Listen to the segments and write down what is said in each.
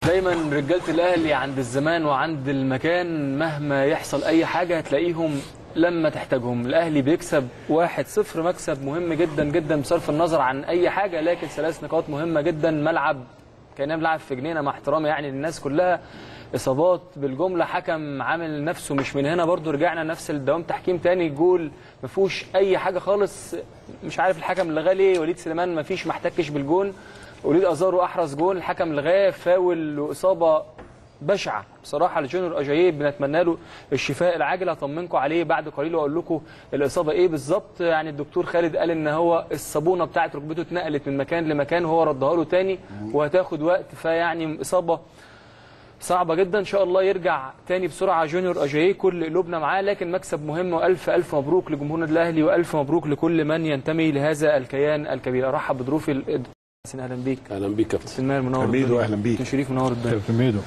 دايما رجاله الاهلي عند الزمان وعند المكان مهما يحصل اي حاجه هتلاقيهم لما تحتاجهم الاهلي بيكسب 1-0 مكسب مهم جدا جدا بصرف النظر عن اي حاجه لكن ثلاث نقاط مهمه جدا ملعب كاننا بنلعب في جنينه مع احترامي يعني للناس كلها اصابات بالجمله حكم عامل نفسه مش من هنا برضو رجعنا نفس الدوام تحكيم تاني جول ما فيهوش اي حاجه خالص مش عارف الحكم لغاه ليه وليد سليمان ما فيش ما احتكش بالجون وليد ازارو احرز جول الحكم لغاه فاول واصابه بشعه بصراحه لجونيور اجاييه بنتمنى له الشفاء العاجل هطمنكم عليه بعد قليل واقول لكم الاصابه ايه بالظبط يعني الدكتور خالد قال ان هو الصابونه بتاعت ركبته اتنقلت من مكان لمكان وهو ردها له تاني وهتاخد وقت فيعني اصابه صعبه جدا ان شاء الله يرجع تاني بسرعه جونيور اجاييه كل قلوبنا معاه لكن مكسب مهم والف الف مبروك لجمهورنا الاهلي والف مبروك لكل من ينتمي لهذا الكيان الكبير ارحب بضيوفي ال- اهلا بيك اهلا بيك كابتن كابتن ماهر منور حميدو، الدنيا. أهلا بيك. كابتن شريف منور الدنيا كابتن ميدو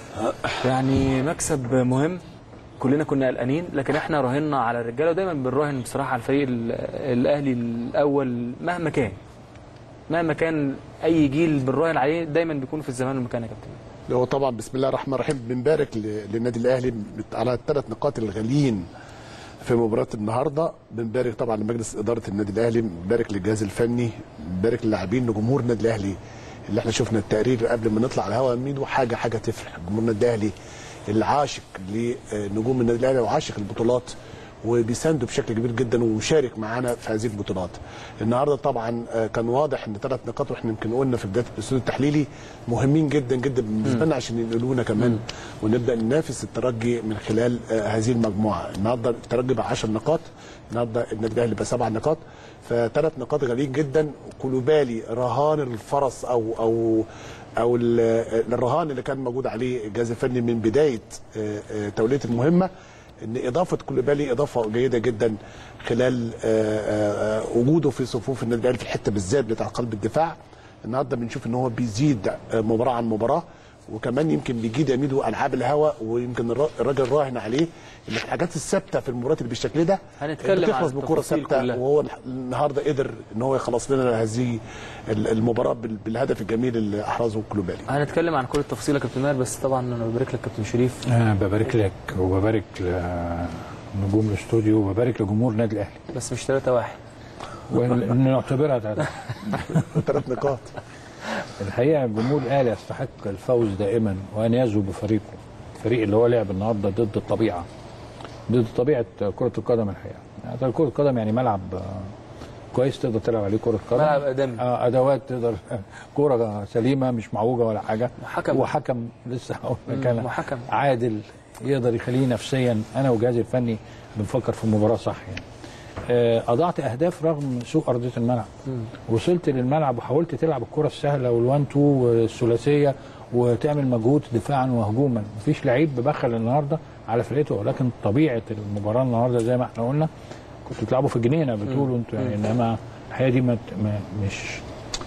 يعني مكسب مهم كلنا كنا قلقانين لكن احنا راهنا على الرجاله ودايما بنراهن بصراحه على الفريق ال- الاهلي الاول مهما كان مهما كان اي جيل بنراهن عليه دايما بيكون في الزمان والمكان يا كابتن هو طبعا بسم الله الرحمن الرحيم بنبارك ل- للنادي الاهلي على الثلاث نقاط الغاليين في مباراه النهارده بنبارك طبعا لمجلس اداره النادي الاهلي بنبارك للجهاز الفني بنبارك للاعبين لجمهور النادي الاهلي اللي احنا شفنا التقرير قبل ما نطلع على الهواء ميدو حاجه حاجه تفرح جمهور النادي الاهلي اللي عاشق لنجوم النادي الاهلي وعاشق البطولات وبيساندوا بشكل كبير جدا ومشارك معانا في هذه البطولات. النهارده طبعا آه، كان واضح ان ثلاث نقاط واحنا يمكن قلنا في بدايه الاستوديو التحليلي مهمين جدا جدا بالنسبه لنا عشان ينقلونا كمان ونبدا ننافس الترجي من خلال آه، هذه المجموعه. النهارده الترجي بقى 10 نقاط، النهارده النادي الاهلي بقى سبع نقاط فثلاث نقاط غاليين جدا كلوبالي رهان الفرس او او او ال- الرهان اللي كان موجود عليه الجهاز الفني من بدايه آه، آه، توليه المهمه ان اضافه كوليبالي اضافه جيده جدا خلال آه، آه، آه، وجوده في صفوف النادي الاهلي في الحته بالذات بتاع قلب الدفاع النهارده بنشوف ان هو بيزيد آه، مباراه عن مباراه وكمان يمكن بيجيد يميده العاب الهواء ويمكن الر- الراجل راهن عليه ان الحاجات الثابته في المباريات اللي بالشكل ده هنتكلم بتخلص عن بكره التفاصيل ثابته كلها. وهو النهارده قدر ان هو يخلص لنا هذه ال- المباراه بال- بالهدف الجميل اللي احرزه كولوبالي هنتكلم عن كل التفاصيل يا كابتن ماهر بس طبعا انا ببارك لك كابتن شريف أنا ببارك لك وببارك لنجوم الاستوديو وببارك لجمهور النادي الاهلي بس مش 3 1 ونعتبرها ثلاثة ثلاث نقاط الحقيقه جمهور الاهلي يستحق الفوز دائما وان يزهو بفريقه الفريق اللي هو لعب النهارده ضد الطبيعه ضد طبيعه كره القدم الحقيقه يعني كره القدم يعني ملعب آه، كويس تقدر تلعب عليه كره قدم ملعب آدمي. آه ادوات تقدر كره سليمه مش معوجه ولا حاجه وحكم. وحكم لسه هقول لك مم، انا وحكم. عادل يقدر يخليه نفسيا انا وجهازي الفني بنفكر في المباراه صح يعني آه، اضعت اهداف رغم سوء ارضيه الملعب وصلت للملعب وحاولت تلعب الكره السهله والوان تو والثلاثيه وتعمل مجهود دفاعا وهجوما مفيش لعيب ببخل النهارده على فرقته ولكن طبيعه المباراه النهارده زي ما احنا قلنا كنتوا بتلعبوا في جنينه بتقولوا انتوا يعني انما الحقيقه دي ما ما- مش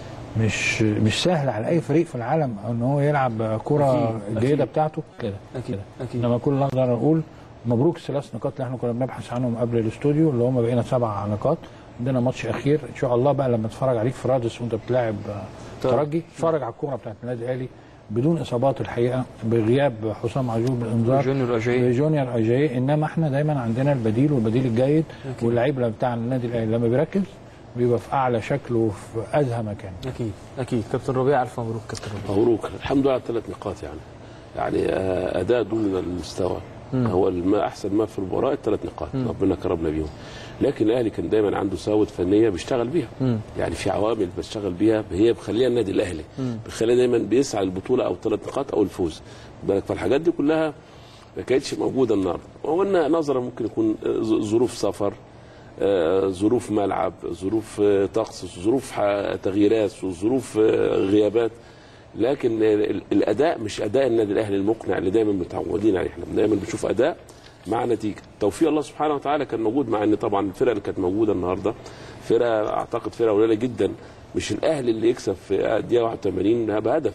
مش مش سهل على اي فريق في العالم ان هو يلعب كره أكيد، الجيده أكيد. بتاعته كده اكيد كده اكيد انما كل اللي اقدر اقول مبروك الثلاث نقاط اللي احنا كنا بنبحث عنهم قبل الاستوديو اللي هم بقينا سبع نقاط عندنا ماتش اخير ان شاء الله بقى لما تتفرج عليك في رادس وانت بتلاعب آه، ترجي اتفرج على الكوره بتاعت النادي الاهلي بدون اصابات الحقيقه بغياب حسام عاشور بالانذار جونيور أجاييه. جونيور اجاي انما احنا دايما عندنا البديل والبديل الجيد واللعيب اللي بتاع النادي الاهلي لما بيركز بيبقى في اعلى شكل وفي ازهى مكان اكيد اكيد كابتن ربيع الف مبروك كابتن ربيع مبروك الحمد لله على الثلاث نقاط يعني يعني آه، اداء دون المستوى هو الما احسن ما في المباراه الثلاث نقاط ربنا كرمنا بيهم لكن الاهلي كان دايما عنده ساوت فنيه بيشتغل بيها يعني في عوامل بيشتغل بيها هي بخليها النادي الاهلي بخليها دايما بيسعى البطوله او ثلاث نقاط او الفوز بالك فالحاجات دي كلها ما كانتش موجوده النهارده وقلنا نظرا ممكن يكون آه، ظ- ظروف سفر آه، ظروف ملعب ظروف آه، طقس ظروف ح- تغييرات وظروف آه، غيابات لكن ال- الاداء مش اداء النادي الاهلي المقنع اللي دايما متعودين عليه احنا دايما بنشوف اداء مع نتيجه توفيق الله سبحانه وتعالى كان موجود مع ان طبعا الفرقه اللي كانت موجوده النهارده فرقه اعتقد فرقه قليله جدا مش الاهلي اللي يكسب في الدقيقه 81 بهدف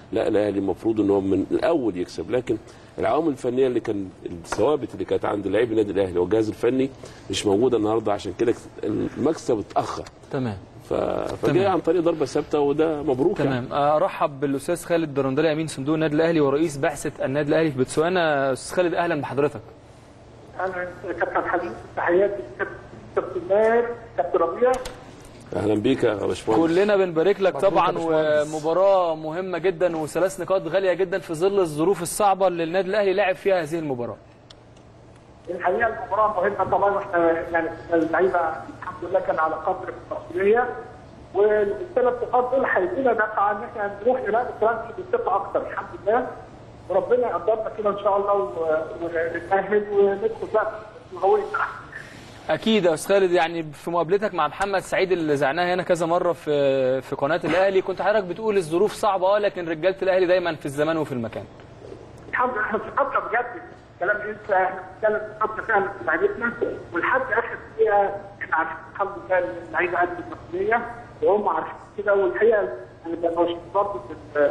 لا الاهلي المفروض ان هو من الاول يكسب لكن العوامل الفنيه اللي كان الثوابت اللي كانت عند لاعبي النادي الاهلي والجهاز الفني مش موجوده النهارده عشان كده المكسب اتاخر تمام ف... فجاي عن طريق ضربه ثابته وده مبروك يعني. تمام ارحب بالاستاذ خالد درندلي امين صندوق النادي الاهلي ورئيس بعثه النادي الاهلي في بتسوانا استاذ خالد اهلا بحضرتك اهلا كابتن حبيب تحياتي كابتن ماهر كابتن ربيع اهلا بيك يا باشمهندس كلنا بنبارك لك مبروك طبعا يا باشمهندس. ومباراه مهمه جدا وثلاث نقاط غاليه جدا في ظل الظروف الصعبه اللي النادي الاهلي لعب فيها هذه المباراه الحقيقه المباراه مهمه طبعا واحنا يعني اللعيبه الحمد لله كان على قدر المسؤوليه والثلاث نقاط دول هيدينا دفعه ان احنا نروح نلعب فرنسا بالثقه اكتر الحمد لله وربنا يقدرنا كده ان شاء الله و- ونتاهل وندخل بقى في الغويه اكيد يا استاذ خالد يعني في مقابلتك مع محمد سعيد اللي زعناها هنا كذا مره في في قناه الاهلي كنت حضرتك بتقول الظروف صعبه اه لكن رجاله الاهلي دايما في الزمان وفي المكان الحمد لله احنا ثقتنا بجد كلام انت احنا بنتكلم ثقتنا فعلا في لعيبتنا ولحد اخر دقيقه احنا عارفين الحمد لله ان اللعيبه قد المسؤوليه وهم عارفين كده والحقيقه انا ببقى مش برضه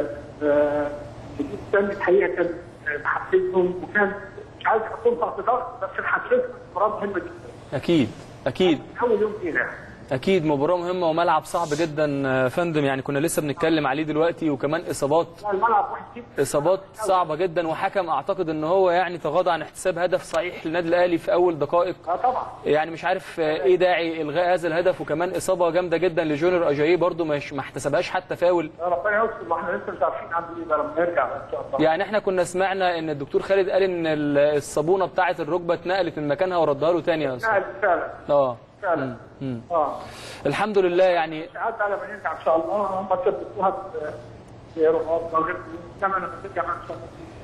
المدير الفني الحقيقه كان محفزهم وكان مش عايز يحطهم تحت ضغط بس محفزهم مباراه مهمه جدا اكيد اكيد من اول يوم فينا اكيد مباراه مهمه وملعب صعب جدا يا فندم يعني كنا لسه بنتكلم عليه دلوقتي وكمان اصابات الملعب واحد جدا اصابات صعبه جدا وحكم اعتقد ان هو يعني تغاضى عن احتساب هدف صحيح للنادي الاهلي في اول دقائق اه طبعا يعني مش عارف ايه داعي الغاء هذا الهدف وكمان اصابه جامده جدا لجونيور اجاييه برده مش ما احتسبهاش حتى فاول ربنا يستر ما احنا لسه مش عارفين عنده ايه بقى لما نرجع ان شاء الله يعني احنا كنا سمعنا ان الدكتور خالد قال ان ال- الصابونه بتاعه الركبه اتنقلت من مكانها وردها له تاني يا استاذ فعلا فعلا اه فعلا مم. اه الحمد لله يعني ساعات على ما نرجع ان شاء الله هم ثبتوها ب- برمضان او غير كما لما ترجع ان شاء الله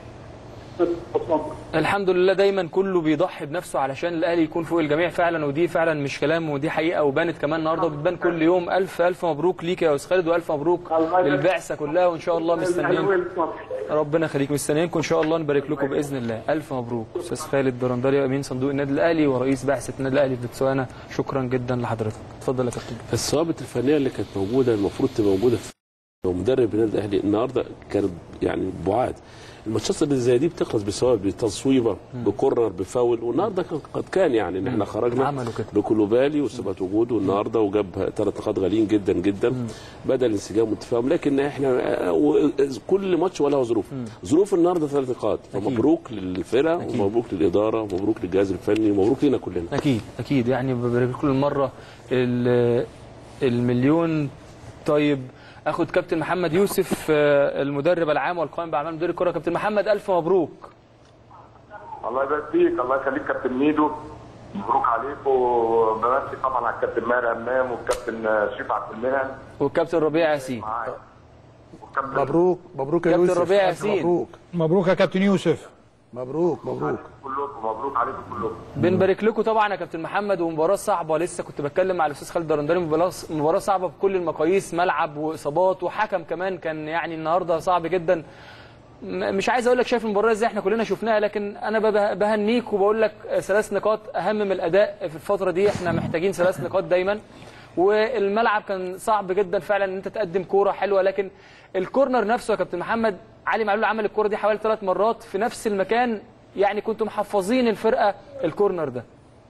الحمد لله دايما كله بيضحي بنفسه علشان الاهلي يكون فوق الجميع فعلا ودي فعلا مش كلام ودي حقيقه وبانت كمان النهارده وبتبان كل يوم الف الف مبروك ليك يا استاذ خالد والف مبروك الله يبارك. للبعثه كلها وان شاء الله مستنيين ربنا يخليك مستنيينكم ان شاء الله نبارك لكم باذن الله الف مبروك استاذ خالد درندلي امين صندوق النادي الاهلي ورئيس بعثه النادي الاهلي في بتسوانا شكرا جدا لحضرتك اتفضل يا كابتن الثوابت الفنيه اللي كانت موجوده المفروض تبقى موجوده في مدرب النادي الاهلي النهارده كانت يعني بعاد الماتشات اللي زي دي بتخلص بثوابت بتصويبه بكورنر بفاول والنهارده كان- قد كان يعني ان احنا خرجنا عملوا كده. بكلوبالي وثبت وجوده النهارده وجاب ثلاث نقاط غاليين جدا جدا بدا الانسجام والتفاهم لكن احنا آه، و- كل ماتش وله ظروف ظروف النهارده ثلاث نقاط فمبروك للفرقه أكيد. ومبروك للاداره ومبروك للجهاز الفني ومبروك لنا كلنا اكيد اكيد يعني ببارك كل مره ال- المليون طيب اخد كابتن محمد يوسف آه، المدرب العام والقائم باعمال مدير الكره كابتن محمد الف مبروك الله يبارك فيك الله يخليك كابتن ميدو مبروك عليك وبمسي طبعا على الكابتن ماهر امام والكابتن شريف عبد المنعم والكابتن ربيع ياسين معايا والكابتن مبروك مبروك يا كابتن يوسف ربيع ألف ياسين. مبروك مبروك يا كابتن يوسف مبروك مبروك كلكم مبروك عليكم كلكم بنبارك لكم طبعا يا كابتن محمد ومباراه صعبه لسه كنت بتكلم مع الاستاذ خالد درندري مباراه مباراه صعبه بكل المقاييس ملعب واصابات وحكم كمان كان يعني النهارده صعب جدا م- مش عايز اقول لك شايف المباراه ازاي احنا كلنا شفناها لكن انا ببه- بهنيك وبقول لك ثلاث نقاط اهم من الاداء في الفتره دي احنا محتاجين ثلاث نقاط دايما والملعب كان صعب جدا فعلا ان انت تقدم كوره حلوه لكن الكورنر نفسه يا كابتن محمد علي معلول عمل الكوره دي حوالي ثلاث مرات في نفس المكان يعني كنتوا محفظين الفرقه الكورنر ده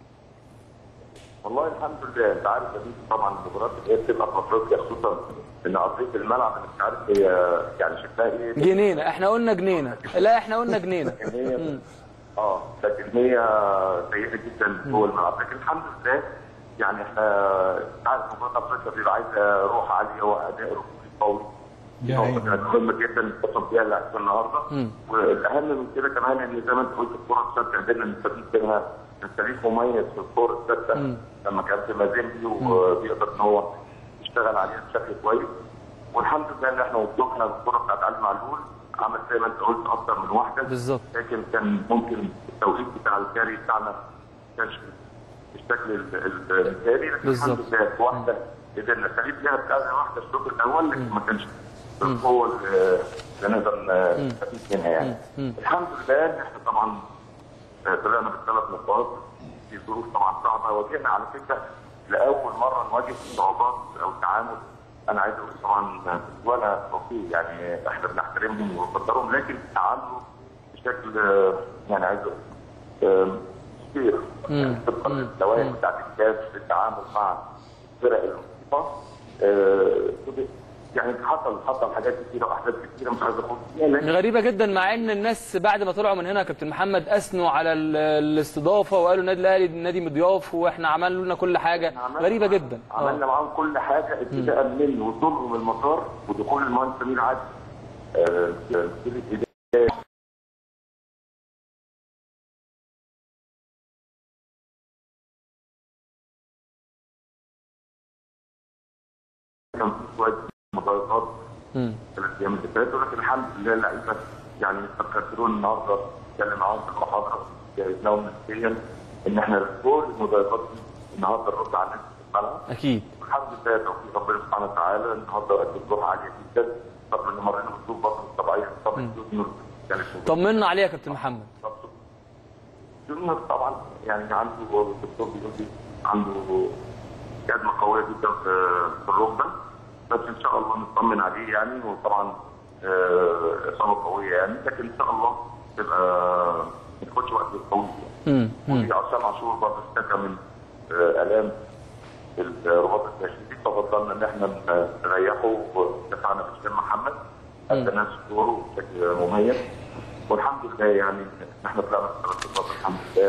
والله الحمد لله انت عارف يا بيدو طبعا المباريات اللي هي بتبقى في افريقيا خصوصا ان ارضيه الملعب انا مش عارف هي يعني شكلها ايه جنينه احنا قلنا جنينه لا احنا قلنا جنينه لكن هي اه لكن هي سيئه جدا جوه الملعب لكن الحمد لله يعني احنا انت عارف مباراه افريقيا بيبقى عايزه روح عاليه واداء ركني قوي دي نقطة حقيقة. كانت مهمة جدا اتصل بيها اللعيبة النهارده والاهم من كده كمان ان زي ما انت قلت الكرة الثابتة قدرنا نستفيد منها كان تاريخ مميز في الكرة الثابتة لما كان في مازيمبي وبيقدر ان هو يشتغل عليها بشكل كويس والحمد لله ان احنا وفقنا الكرة بتاعت علي معلول عمل زي ما انت قلت اكتر من واحدة بالظبط. لكن كان ممكن التوقيت بتاع الكاري بتاعنا ما كانش بالشكل ال- ال- الكاري لكن الحمد بالظبط. لله واحدة قدرنا نستفيد بيها بتاعنا واحدة الشوط الاول لكن ما كانش بالقوه اللي اللي نقدر نستفيد منها يعني. الحمد لله ان احنا طبعا آه، طلعنا بالثلاث نقاط في ظروف طبعا صعبه واجهنا على فكره لاول مره نواجه صعوبات او تعامل انا عايز اقول طبعا ولا توفيق يعني احنا بنحترمهم ونقدرهم لكن تعاملوا بشكل آه، يعني عايز اقول آه، كبير طبقا للوائح بتاعت الكاس في التعامل مع الفرق المختلفه آه، يعني حصل حصل حاجات كتيره واحداث كتيره مش عايز اخوض فيها لكن غريبه جدا مع ان الناس بعد ما طلعوا من هنا يا كابتن محمد اثنوا على ال- الاستضافه وقالوا النادي الاهلي نادي مضياف واحنا عملنا لنا كل حاجه عملنا غريبه معاهم- جدا عملنا آه. معاهم كل حاجه ابتداء من وصولهم المطار ودخول المهندس سمير عادل آه، في البدايه كان في شويه مضايقات مم. ثلاث ايام اللي فاتوا لكن الحمد لله اللعيبه يعني فكرتون النهارده اتكلم معاهم في المحاضره جهزناهم نفسيا ان احنا كل المضايقات دي النهارده نرد على الناس في الملعب اكيد الحمد لله توفيق ربنا سبحانه وتعالى النهارده قد الظروف عاليه جدا طبعا ان مرينا بظروف برضه طبيعيه طبعا جزء كانت طمنا عليه يا كابتن محمد جونيور طبعا يعني عنده الدكتور بيقول لي عنده كدمه قويه جدا في في الركبه بس ان شاء الله نطمن عليه يعني وطبعا آه، اصابه قويه يعني لكن ان شاء الله تبقى ما تاخدش وقت طويل يعني. مم. مم. وفي عصام عاشور برضه اشتكى من آه، الام الرباط التشديدي ففضلنا ان احنا نريحه ودفعنا بهشام محمد ادى ناس دوره بشكل مميز والحمد لله يعني إن احنا طلعنا بثلاث نقاط الحمد لله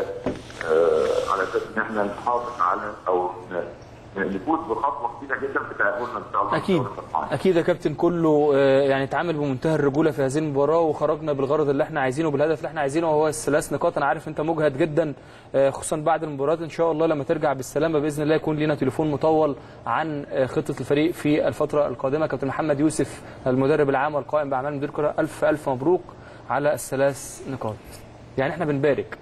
آه على اساس ان احنا نحافظ على او ن- نفوز بخطوه كبيره جدا في تاهلنا ان شاء الله اكيد لدوري الأبطال. اكيد يا كابتن كله آه، يعني اتعامل بمنتهى الرجوله في هذه المباراه وخرجنا بالغرض اللي احنا عايزينه بالهدف اللي احنا عايزينه وهو الثلاث نقاط انا عارف انت مجهد جدا آه، خصوصا بعد المباراه ان شاء الله لما ترجع بالسلامه باذن الله يكون لنا تليفون مطول عن آه، خطه الفريق في الفتره القادمه كابتن محمد يوسف المدرب العام والقائم باعمال مدير كره الف الف مبروك على الثلاث نقاط يعني احنا بنبارك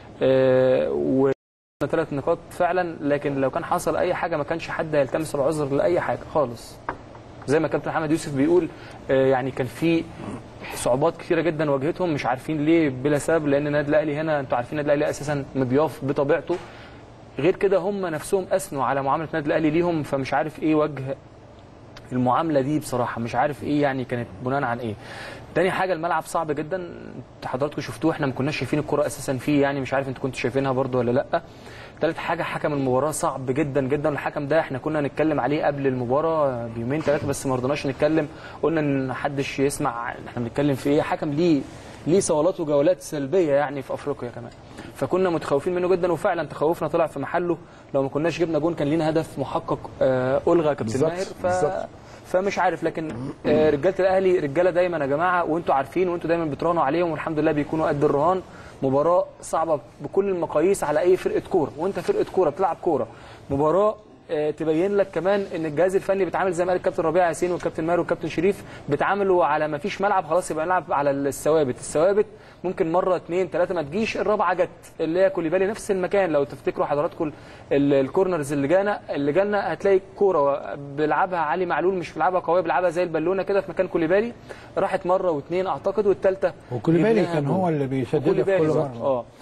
آه، و ثلاث نقاط فعلا لكن لو كان حصل اي حاجه ما كانش حد هيلتمس العذر لاي حاجه خالص زي ما كابتن محمد يوسف بيقول آه، يعني كان في صعوبات كثيره جدا واجهتهم مش عارفين ليه بلا سبب لان النادي الاهلي هنا انتوا عارفين النادي الاهلي اساسا مضياف بطبيعته غير كده هم نفسهم اثنوا على معامله النادي الاهلي ليهم فمش عارف ايه وجه المعامله دي بصراحه مش عارف ايه يعني كانت بناء عن ايه تاني حاجه الملعب صعب جدا انتوا حضراتكم شفتوه احنا ما كناش شايفين الكره اساسا فيه يعني مش عارف انتوا كنتوا شايفينها برضو ولا لا تالت حاجه حكم المباراه صعب جدا جدا الحكم ده احنا كنا نتكلم عليه قبل المباراه بيومين ثلاثه بس ما رضناش نتكلم قلنا ان محدش يسمع احنا بنتكلم في ايه حكم ليه ليه صولات وجولات سلبيه يعني في افريقيا كمان فكنا متخوفين منه جدا وفعلا تخوفنا طلع في محله لو ما كناش جبنا جون كان لينا هدف محقق آه الغى كابتن بالظبط، ماهر ف... بالظبط. فمش عارف لكن آه، رجاله الاهلي رجاله دايما يا جماعه وانتوا عارفين وانتوا دايما بتراهنوا عليهم والحمد لله بيكونوا قد الرهان مباراه صعبه بكل المقاييس على اي فرقه كوره وانت فرقه كوره بتلعب كوره مباراه آه، تبين لك كمان ان الجهاز الفني بيتعامل زي ما قال الكابتن ربيع ياسين والكابتن ماهر والكابتن شريف بيتعاملوا على ما فيش ملعب خلاص يبقى نلعب على الثوابت الثوابت ممكن مره اثنين ثلاثه ما تجيش الرابعه جت اللي هي كوليبالي نفس المكان لو تفتكروا حضراتكم ال- الكورنرز اللي جانا اللي جالنا هتلاقي كوره بيلعبها علي معلول مش بيلعبها قويه بيلعبها زي البالونه كده في مكان كوليبالي راحت مره واثنين اعتقد والثالثه وكوليبالي كان هو اللي بيسددها في كوليبالي كل بالظبط. مره اه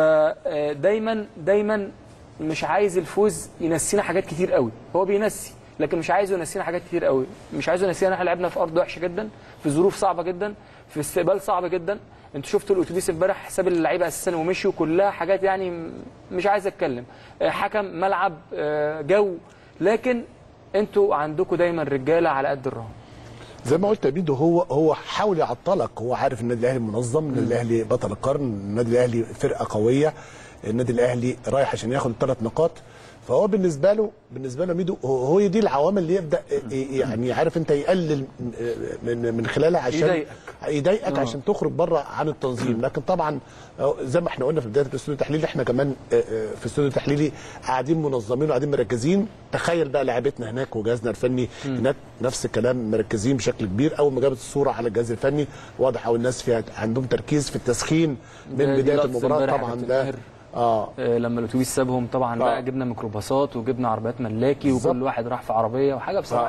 فدايما دايما مش عايز الفوز ينسينا حاجات كتير قوي هو بينسي لكن مش عايزه ينسينا حاجات كتير قوي مش عايزه ينسينا احنا لعبنا في ارض وحشه جدا في ظروف صعبه جدا في استقبال صعب جدا انتوا شفتوا الاتوبيس امبارح حساب اللعيبه اساسا ومشوا كلها حاجات يعني م- مش عايز اتكلم آه، حكم ملعب آه، جو لكن انتوا عندكم دايما رجاله على قد الرهان زي ما قلت يا بيدو هو هو حاول يعطلك هو عارف النادي الاهلي منظم النادي الاهلي بطل القرن النادي الاهلي فرقه قويه النادي الاهلي رايح عشان ياخد ثلاث نقاط فهو بالنسبه له بالنسبه له ميدو هو هو دي العوامل اللي يبدا يعني عارف انت يقلل من من خلالها عشان يضايقك. يضايقك عشان تخرج بره عن التنظيم لكن طبعا زي ما احنا قلنا في بدايه الاستوديو التحليلي احنا كمان في الاستوديو التحليلي قاعدين منظمين وقاعدين مركزين تخيل بقى لعيبتنا هناك وجهازنا الفني هناك نفس الكلام مركزين بشكل كبير اول ما جابت الصوره على الجهاز الفني واضح او الناس فيها عندهم تركيز في التسخين ده- من دي بدايه لقطة المباراه امبارح يا طبعا كابتن ده ماهر. اه آه، لما الاتوبيس سابهم طبعا آه. بقى جبنا ميكروباصات وجبنا عربيات ملاكي بالظبط. وكل واحد راح في عربيه وحاجه بصراحه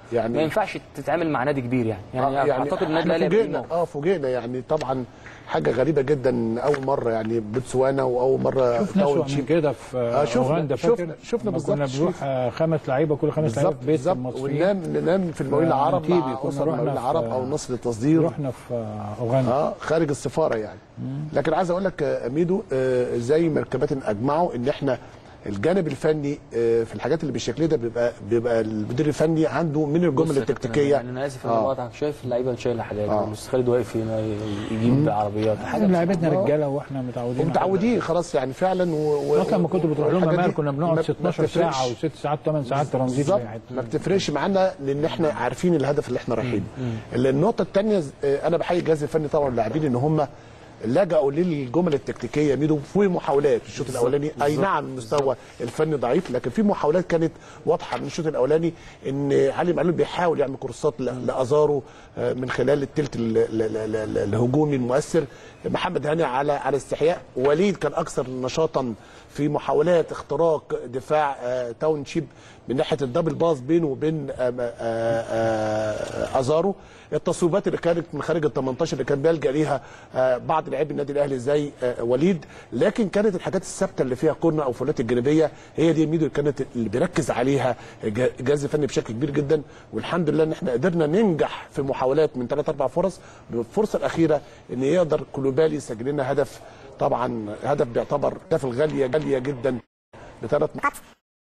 يعني- ما ينفعش تتعامل مع نادي كبير يعني يعني, آه، اعتقد النادي احنا الاهلي هيبقى فوجئنا ليه اه فوجئنا يعني طبعا حاجه غريبه جدا اول مره يعني بوتسوانا واول مره شفنا تاون أسوأ من شيب. كده في آه، شفنا- اوغندا شفنا- فاكر شفنا لما بالظبط كنا بنروح شريف. آه، خمس لعيبه كل خمس لعيبه بالظبط في بيت بالظبط المصريين وننام ننام في المقاولين آه، العرب نتيبي مع كنا اسر رحنا المقاولين في- العرب او نصر التصدير رحنا في آه، اوغندا اه خارج السفاره يعني لكن عايز اقول لك آه، ميدو آه، زي ما الكباتن اجمعوا ان احنا الجانب الفني آه، في الحاجات اللي بالشكل ده بيبقى بيبقى المدير الفني عنده من بص الجمل يا كابتن، التكتيكيه يعني انا اسف ان آه. انا بقطعك شايف اللعيبه اللي شايله حاجات آه. بس خالد واقف هنا يجيب عربيات حاجه لعيبتنا آه. رجاله واحنا متعودين ومتعودين خلاص يعني فعلا و... و... حتى لما كنت بتروح لهم والحاجات امال دي كنا ما- بنقعد ما 16 بتفرقش. ساعه و6 ساعات 8 ساعات ترانزيت بالظبط في أي حتة. ما بتفرقش معانا لان احنا عارفين الهدف اللي احنا رايحين النقطه الثانيه انا بحيي الجهاز الفني طبعا اللاعبين ان هم لجأوا للجمل التكتيكيه ميدو في محاولات في الشوط الاولاني اي نعم المستوى الفني ضعيف لكن في محاولات كانت واضحه من الشوط الاولاني ان علي معلول بيحاول يعمل كورسات ل- لازارو آه، من خلال الثلث ال- ال- ال- ال- الهجومي المؤثر محمد هاني على على استحياء وليد كان اكثر نشاطا في محاولات اختراق دفاع آه، تاون شيب من ناحيه الدبل باص بينه وبين آه، آه، آه، ازارو التصويبات اللي كانت من خارج ال 18 اللي كان بيلجا ليها آه، بعض لاعبي النادي الاهلي زي آه، وليد لكن كانت الحاجات الثابته اللي فيها كورنر او فولات الجانبيه هي دي ميدو اللي كانت اللي بيركز عليها الج- الجهاز الفني بشكل كبير جدا والحمد لله ان احنا قدرنا ننجح في محاولات من ثلاث اربع فرص بالفرصه الاخيره ان يقدر كولوبالي يسجل لنا هدف طبعا هدف بيعتبر هدف الغاليه غاليه جدا بثلاث نقاط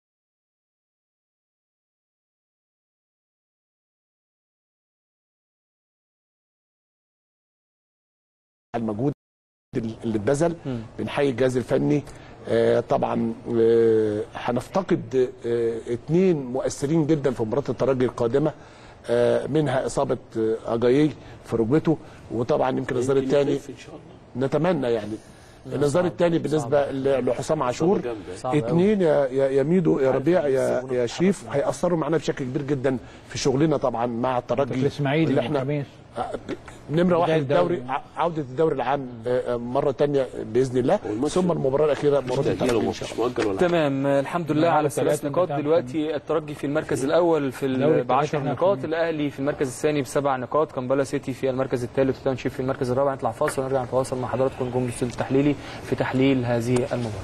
المجهود اللي اتبذل بنحيي الجهاز الفني آه، طبعا آه، هنفتقد آه، اثنين مؤثرين جدا في مباراه الترجي القادمه آه، منها اصابه آه، اجايي في ركبته وطبعا يمكن الظهير يمكن الثاني يخف ان شاء الله نتمنى يعني النظام الثاني بالنسبه ل- لحسام عاشور جامدة. صعب أوي. اثنين يا يا يا ميدو يا ربيع يا يا شريف هيأثروا معانا بشكل كبير جدا في شغلنا طبعا مع الترجي الاسماعيلي اللي من احنا الخميس. آه، نمره واحد بداية الدوري. الدوري ع- عوده الدوري العام آه، آه، مره ثانيه باذن الله والماتش- ثم المباراه الاخيره مباراه تأجيل الترجي ان ومفيش شاء الله مؤجل ولا حاجة. تمام الحمد لله معانا على الثلاث ثلاثة نقاط بتاعهم. دلوقتي الترجي في المركز الاول في دوري ال- ب 10 الثلاثة نقاط احنا الاهلي في المركز الثاني بسبع نقاط كامبالا سيتي في المركز الثالث وتاون شيب في المركز الرابع نطلع فاصل ونرجع نتواصل مع حضراتكم نجوم الاستوديو التحليلي في تحليل هذه المباراه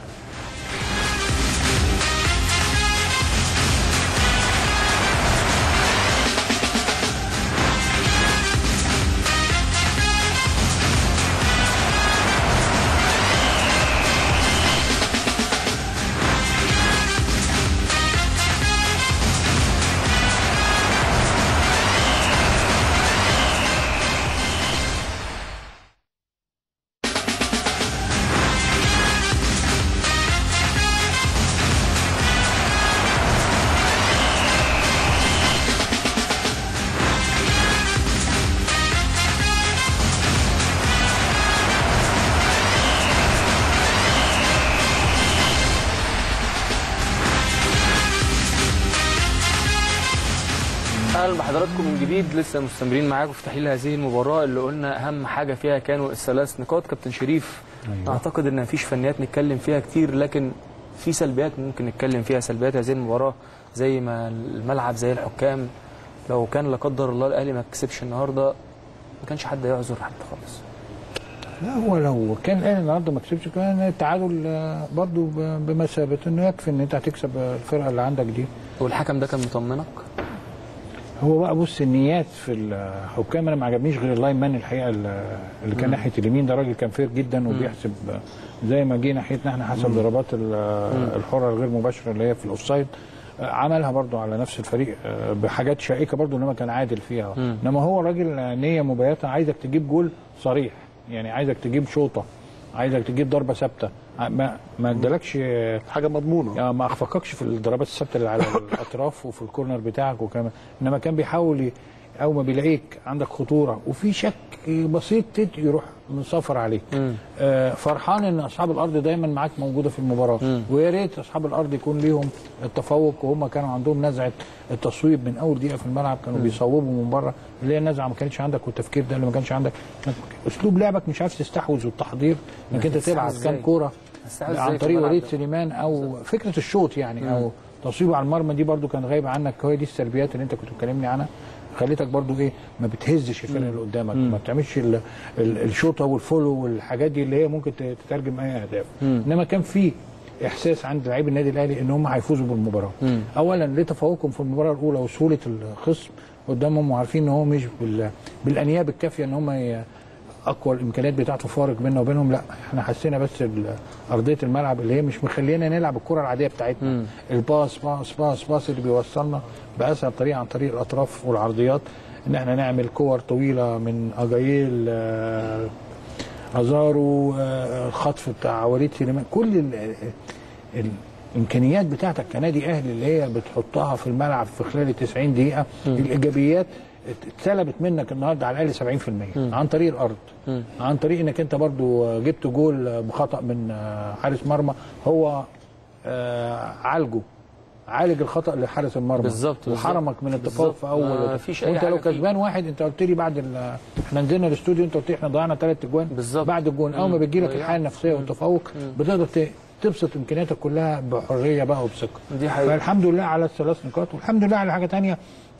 اهلا بحضراتكم من جديد لسه مستمرين معاكم في تحليل هذه المباراه اللي قلنا اهم حاجه فيها كانوا الثلاث نقاط كابتن شريف أيوة. اعتقد ان مفيش فنيات نتكلم فيها كتير لكن في سلبيات ممكن نتكلم فيها سلبيات هذه المباراه زي ما الملعب زي الحكام لو كان لا قدر الله الاهلي ما كسبش النهارده ما كانش حد يعذر حد خالص لا هو لو كان الاهلي النهارده ما كسبش كان التعادل آه، برضه ب- بمثابه انه يكفي ان انت هتكسب الفرقه اللي عندك دي والحكم ده كان مطمنك هو بقى بص النيات في الحكام انا ما عجبنيش غير اللاين مان الحقيقه اللي كان ناحيه اليمين ده راجل كان فير جدا وبيحسب زي ما جه ناحيتنا احنا حسب ضربات ال- الحره الغير مباشره اللي هي في الاوفسايد آه، عملها برضو على نفس الفريق آه، بحاجات شائكه برضو انما كان عادل فيها انما هو راجل نيه مبيته عايزك تجيب جول صريح يعني عايزك تجيب شوطه عايزك تجيب ضربه ثابته ع- ما ما ادالكش آه، حاجه مضمونه يعني ما اخفقكش في الضربات الثابته اللي على الاطراف وفي الكورنر بتاعك وكمان انما كان بيحاول ي- اول ما بيلاقيك عندك خطوره وفي شك بسيط تت- يروح مصفر عليك آه فرحان ان اصحاب الارض دايما معاك موجوده في المباراه ويا ريت اصحاب الارض يكون ليهم التفوق وهم كانوا عندهم نزعه التصويب من اول دقيقه في الملعب كانوا بيصوبوا من بره اللي هي النزعه ما كانتش عندك والتفكير ده اللي ما كانش عندك اسلوب لعبك مش عارف تستحوذ والتحضير انك انت هتستحوذ تلعب إزاي؟ كام كوره هتستحوذ عن إزاي في طريق الملعب وليد ده؟ سليمان او فكره الشوط يعني او تصويبه على المرمى دي برضو كان غايبه عنك هي دي السلبيات اللي انت كنت بتكلمني عنها خليتك برضو ايه ما بتهزش الفرقه اللي قدامك ما بتعملش ال- ال- الشوطه والفولو والحاجات دي اللي هي ممكن ت- تترجم اي اهداف انما كان في احساس عند لعيب النادي الاهلي ان هم هيفوزوا بالمباراه اولا لتفوقهم في المباراه الاولى وسهوله الخصم قدامهم وعارفين ان هو مش بال... بالانياب الكافيه ان هم ي... اقوى الامكانيات بتاعته فارق بيننا وبينهم لا احنا حسينا بس ال- ارضيه الملعب اللي هي مش مخلينا نلعب الكره العاديه بتاعتنا الباص باص باص باص اللي بيوصلنا باسهل طريقه عن طريق الاطراف والعرضيات ان احنا نعمل كور طويله من اجايل آه، ازارو آه، الخطف بتاع وليد سليمان كل ال- ال- الامكانيات بتاعتك كنادي اهلي اللي هي بتحطها في الملعب في خلال ال 90 دقيقه الايجابيات اتسلبت منك النهارده على الاقل 70% عن طريق الارض عن طريق انك انت برضو جبت جول بخطا من آه، حارس مرمى هو آه، عالجه عالج الخطا لحارس المرمى بالظبط، بالظبط. وحرمك من التفوق في بالظبط. اول ما فيش أي وانت لو حاجة فيه. كسبان واحد انت قلت لي بعد ال- احنا نزلنا الاستوديو انت قلت لي احنا ضيعنا ثلاث اجوان بالظبط. بعد الجون اول ما مم. بتجي لك ضيعنا. الحاله النفسيه والتفوق بتقدر ت- تبسط امكانياتك كلها بحريه بقى وبثقه دي حقيقة. فالحمد لله على الثلاث نقاط والحمد لله على حاجه تانية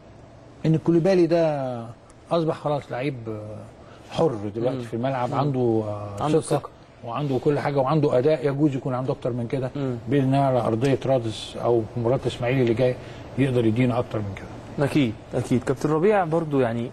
ان كوليبالي ده اصبح خلاص لعيب آه، حر دلوقتي في الملعب عنده آه، عنده ثقه ثقة. وعنده كل حاجه وعنده اداء يجوز يكون عنده اكتر من كده باذن الله على ارضيه رادس او في مباراه الاسماعيلي اللي جاي يقدر يدينا اكتر من كده اكيد اكيد كابتن ربيع برضو يعني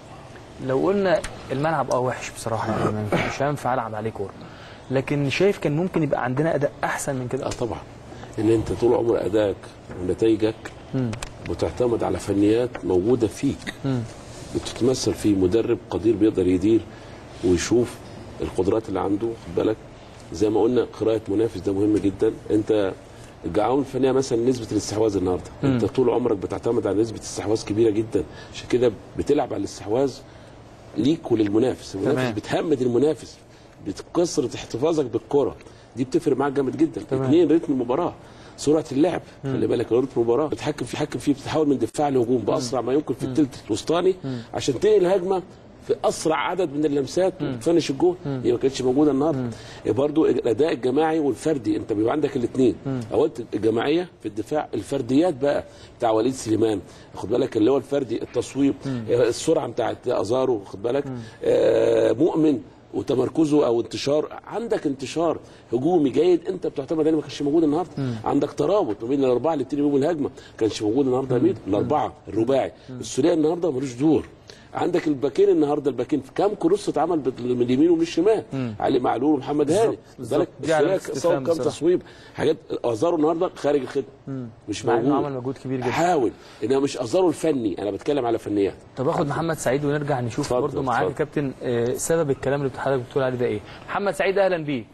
لو قلنا الملعب اه وحش بصراحه يعني ما ينفع- مش هينفع العب عليه كوره لكن شايف كان ممكن يبقى عندنا اداء احسن من كده اه طبعا ان انت طول عمر ادائك ونتائجك بتعتمد على فنيات موجوده فيك بتتمثل في مدرب قدير بيقدر يدير ويشوف القدرات اللي عنده خد بالك زي ما قلنا قراءه منافس ده مهم جدا انت الجعاون الفنيه مثلا نسبه الاستحواذ النهارده انت طول عمرك بتعتمد على نسبه استحواذ كبيره جدا عشان كده بتلعب على الاستحواذ ليك وللمنافس المنافس تمام. بتهمد المنافس بتكسر احتفاظك بالكره دي بتفرق معاك جامد جدا تمام. اثنين رتم المباراه سرعه اللعب خلي بالك رتم المباراه بتحكم فيه حكم فيه بتتحول من دفاع لهجوم باسرع ما يمكن في الثلث الوسطاني عشان تنقل الهجمه في اسرع عدد من اللمسات وتفنش الجول هي ما كانتش موجوده النهارده برضو الاداء الجماعي والفردي انت بيبقى عندك الاثنين اوقات الجماعيه في الدفاع الفرديات بقى بتاع وليد سليمان خد بالك اللي هو الفردي التصويب السرعه بتاعت ازارو خد بالك آه مؤمن وتمركزه او انتشار عندك انتشار هجومي جيد انت بتعتمد عليه ما كانش موجود النهارده عندك ترابط ما بين الاربعه اللي بتيجي بيهم الهجمه ما كانش موجود النهارده يا ميدو الاربعه الرباعي الثلاثي النهارده ملوش دور عندك الباكين النهارده الباكين في كام كروس اتعمل بت- من اليمين ومن الشمال علي معلول ومحمد هاني بالظبط. بالك دي علامة الثلاثي استفهام صوب كام بصراحة. تصويب حاجات ازارو النهارده خارج الخدمه مش مع موجود انه عمل مجهود كبير جدا حاول انما مش ازارو الفني انا بتكلم على فنيات طب اخد محمد سعيد ونرجع نشوف اتفضل، برضو معاك يا اتفضل. كابتن آه، سبب الكلام اللي حضرتك بتقول عليه ده ايه محمد سعيد اهلا بيك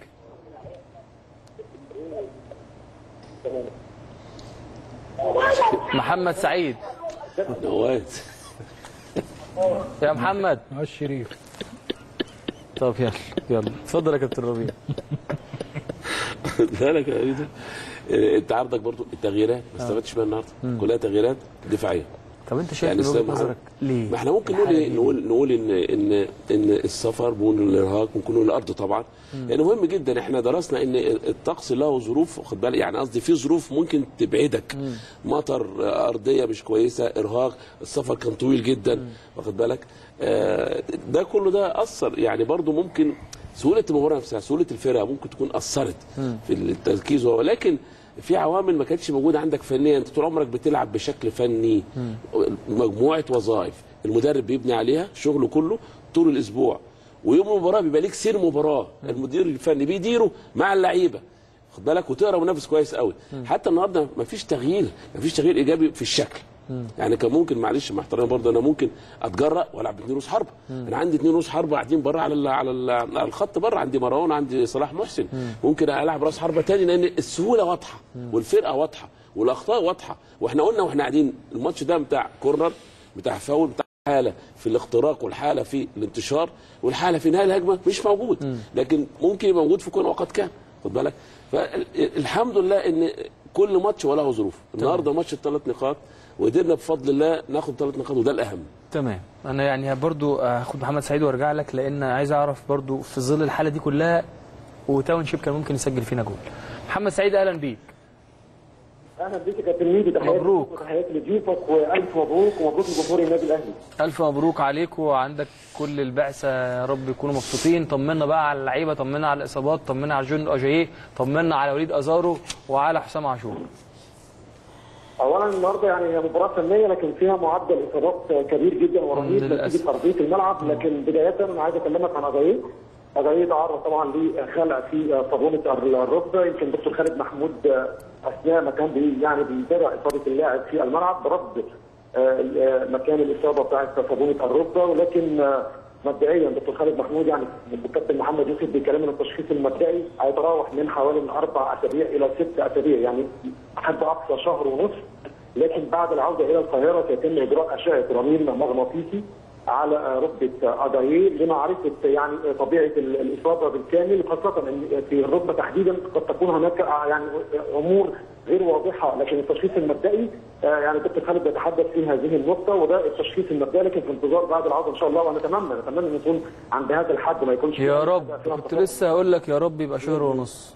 محمد سعيد نوات يا محمد اه الشريف طب يلا يلا اتفضل يا كابتن ربيع بالك يا ميدو آه، انت عندك برضو التغييرات ما استفدتش منها النهارده كلها تغييرات دفاعيه طب انت شايف يعني من وجهه استاذ نظرك ليه ما احنا ممكن نقول الحالة ايه دي نقول نقول ان ان ان السفر ممكن الارهاق ممكن نقول الارض طبعا يعني مهم جدا احنا درسنا ان الطقس له ظروف خد بالك يعني قصدي في ظروف ممكن تبعدك مطر آه، ارضيه مش كويسه ارهاق السفر كان طويل جدا واخد بالك آه، ده كله ده اثر يعني برضو ممكن سهوله المباراه نفسها سهوله الفرقه ممكن تكون اثرت في التركيز ولكن في عوامل ما كانتش موجوده عندك فنيا انت طول عمرك بتلعب بشكل فني مجموعه وظائف المدرب بيبني عليها شغله كله طول الاسبوع ويوم المباراه بيبقى ليك سير مباراه المدير الفني بيديره مع اللعيبه خد بالك وتقرا منافس كويس قوي حتى النهارده ما فيش تغيير ما فيش تغيير ايجابي في الشكل يعني كان ممكن معلش مع احترامي برضه انا ممكن اتجرأ والعب باثنين روس حربه انا عندي اثنين روس حربه قاعدين بره على ال على, ال على الخط بره عندي مروان عندي صلاح محسن ممكن العب راس حربه تاني لان السهوله واضحه والفرقه واضحه والاخطاء واضحه واحنا قلنا واحنا قاعدين الماتش ده بتاع كورنر بتاع فاول بتاع حاله في الاختراق والحاله في الانتشار والحاله في نهايه الهجمه مش موجود لكن ممكن يبقى موجود في كل اوقات كان خد بالك فالحمد لله ان كل ماتش وله ظروف النهارده ماتش الثلاث نقاط وقدرنا بفضل الله ناخد ثلاث نقاط وده الاهم تمام انا يعني برضو هاخد محمد سعيد وارجع لك لان عايز اعرف برضو في ظل الحاله دي كلها وتاون شيب كان ممكن يسجل فينا جول محمد سعيد اهلا بيك اهلا بيك يا كابتن ميدو تحياتي مبروك. ليك وتحياتي لضيوفك والف مبروك ومبروك لجمهور النادي الاهلي الف مبروك عليك وعندك كل البعثه يا رب يكونوا مبسوطين طمنا بقى على اللعيبه طمنا على الاصابات طمنا على جون اجاييه طمنا على وليد ازارو وعلى حسام عاشور اولا النهارده يعني هي مباراه فنيه لكن فيها معدل اصابات كبير جدا ورهيب للأسف. نتيجه ارضيه الملعب لكن بدايه انا عايز اكلمك عن اجاييه اجاييه تعرض طبعا لخلع في صابونه الركبه يمكن دكتور خالد محمود اثناء ما كان بي يعني بيتابع اصابه اللاعب في الملعب رد آه، آه، مكان الاصابه بتاعت صابونه الركبه ولكن آه، مبدئيا دكتور خالد محمود يعني الكابتن محمد يوسف بيتكلم ان التشخيص المبدئي هيتراوح من حوالي من اربع اسابيع الى ست اسابيع يعني حد اقصى شهر ونصف لكن بعد العوده الى القاهره سيتم اجراء اشعه رنين مغناطيسي على ركبه اداييه لمعرفه يعني طبيعه ال- الاصابه بالكامل خاصه ان في الركبه تحديدا قد تكون هناك يعني امور غير واضحه لكن التشخيص المبدئي آه، يعني دكتور خالد بيتحدث في هذه النقطه وده التشخيص المبدئي لكن في انتظار بعد العوده ان شاء الله ونتمنى نتمنى ان يكون عند هذا الحد ما يكونش يا في رب فيها كنت انتقاد. لسه هقول لك يا رب يبقى شهر ونص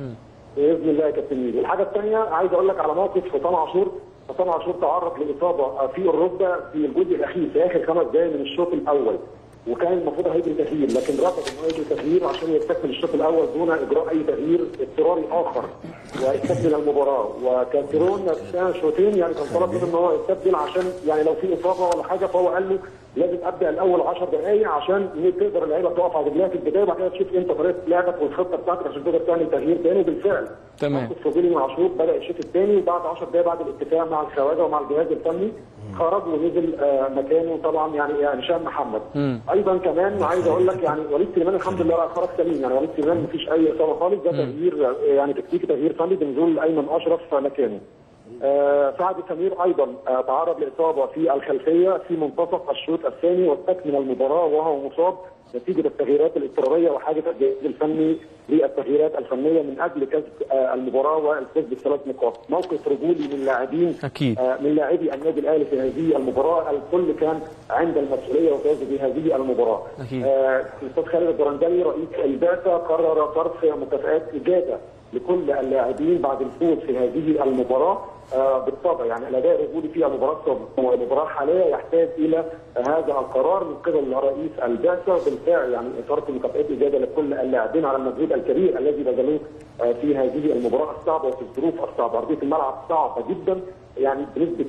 باذن الله يا كابتن ميدو الحاجه الثانيه عايز اقول لك على موقف حسام عاشور حسام عاشور تعرض لاصابه في الركبه في الجزء الاخير في اخر خمس دقائق من الشوط الاول وكان المفروض هيجري تغيير لكن رفض انه يجري تغيير عشان يستكمل الشوط الاول دون اجراء اي تغيير اضطراري اخر ويستكمل المباراه وكانترون كان شوطين يعني كان طلب منه ان هو يستبدل عشان يعني لو في اصابه ولا حاجه فهو قال له لازم ابدا الاول 10 دقائق عشان تقدر اللعيبه تقف على رجليها في البدايه وبعد كده تشوف انت طريقه لعبك والخطه بتاعتك عشان تقدر تعمل تغيير تاني وبالفعل تمام. موقف فضيلي مع عاشور بدا الشوط الثاني وبعد 10 دقائق بعد الاتفاق مع الخواجه ومع الجهاز الفني خرج ونزل آه، مكانه طبعا يعني هشام محمد ايضا كمان عايز اقول لك يعني وليد سليمان الحمد لله خرج سليم يعني وليد سليمان مفيش اي اصابه خالص ده تغيير آه، يعني تكتيكي تغيير فني بنزول ايمن اشرف مكانه آه، سعد سمير ايضا آه، تعرض لاصابه في الخلفيه في منتصف الشوط الثاني واستكمل المباراه وهو مصاب نتيجه التغييرات الاضطراريه وحاجه الجهاز الفني للتغييرات الفنيه من اجل كسب آه، المباراه والفوز بالثلاث نقاط، موقف رجولي من لاعبين أكيد. آه، من لاعبي النادي الاهلي في هذه المباراه الكل كان عند المسؤوليه وفاز بهذه المباراه. أكيد. آه، الاستاذ خالد البرندلي رئيس البعثه قرر صرف مكافآت اجاده لكل اللاعبين بعد الفوز في هذه المباراه آه، بالطبع يعني الاداء الرجولي في المباراه السابقه والمباراه الحاليه يحتاج الى هذا القرار من قبل رئيس البعثه بالفعل يعني صرف مكافآت اجاده لكل اللاعبين على المجهود الكبير الذي بذلوه آه، في هذه المباراه الصعبه وفي الظروف الصعبه ارضيه الملعب صعبه جدا يعني بنسبه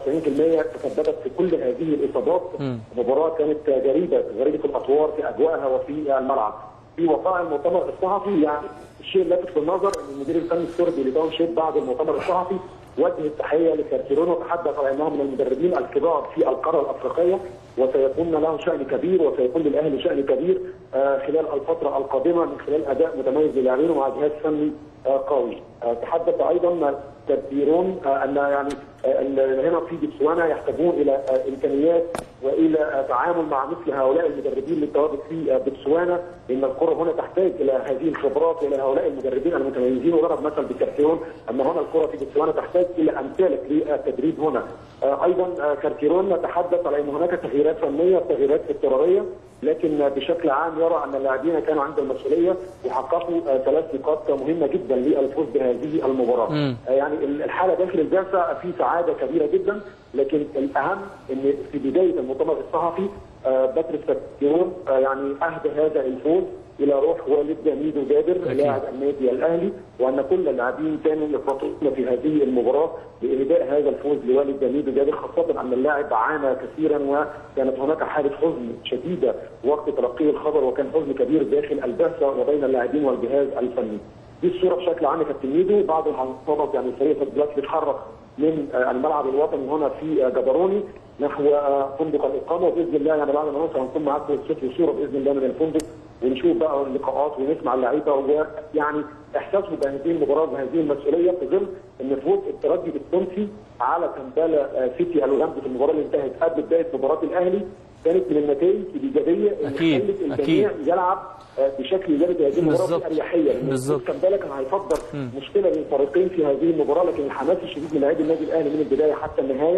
99% تسببت في كل هذه الاصابات مباراه كانت غريبه غريبه الاطوار في اجواءها وفي الملعب في وقائع المؤتمر الصحفي يعني الشيء اللافت في النظر ان المدير الفني السوري لداون شيب بعد المؤتمر الصحفي وجه التحيه لكارتيرون وتحدث على انه من المدربين الكبار في القاره الافريقيه وسيكون له شان كبير وسيكون للاهلي شان كبير آه، خلال الفتره القادمه من خلال اداء متميز للاعبين ومع جهاز فني آه، قوي. آه، تحدث ايضا كارتيرون آه، ان يعني آه، ال- هنا في بتسوانا يحتاجون الى آه، امكانيات والى آه، تعامل مع مثل هؤلاء المدربين للتواجد في آه، بتسوانا لان الكره هنا تحتاج الى هذه الخبرات والى هؤلاء المدربين المتميزين وضرب مثل بكارتيرون ان هنا الكره في بتسوانا تحتاج الى امثالك للتدريب هنا. آه، ايضا آه، كارتيرون تحدث على ان هناك تغييرات فنيه وتغييرات اضطراريه لكن بشكل عام يرى ان اللاعبين كانوا عند المسؤوليه وحققوا آه، ثلاث نقاط مهمه جدا للفوز بهذه المباراه. آه، يعني الحاله داخل البعثه في سعاده كبيره جدا لكن الاهم ان في بدايه المؤتمر الصحفي آه، باتريس كارتيرون آه، يعني اهدى هذا الفوز الى روح والد ميدو جابر لاعب النادي الاهلي وان كل اللاعبين كانوا يفرطون في هذه المباراه باهداء هذا الفوز لوالد ميدو جابر خاصه ان اللاعب عانى كثيرا وكانت هناك حاله حزن شديده وقت تلقيه الخبر وكان حزن كبير داخل البعثه وبين اللاعبين والجهاز الفني. دي الصوره بشكل عام يا كابتن ميدو بعد ما انطلق يعني الفريق دلوقتي بيتحرك من آه، الملعب الوطني هنا في آه، جبروني نحو آه، فندق الاقامه وباذن الله يعني بعد ما نوصل هنكون معاكم صوت وصوره باذن الله من الفندق ونشوف بقى اللقاءات ونسمع اللعيبه ويعني احساسهم بهذه المباراه وبهذه المسؤوليه في ظل ان فوز الترجي التونسي على كمبالا آه، سيتي الاولمبي في المباراه اللي انتهت قبل بدايه مباراه الاهلي كانت من النتائج الايجابيه اللي أكيد، خلت الجميع أكيد. يلعب آه، بشكل ايجابي في هذه المباراه بالظبط. باريحيه لأن بالظبط. كمبالا كان هيفضل مشكله بين الفريقين في هذه المباراه لكن الحماس الشديد من لاعبي النادي الاهلي من البدايه حتى النهايه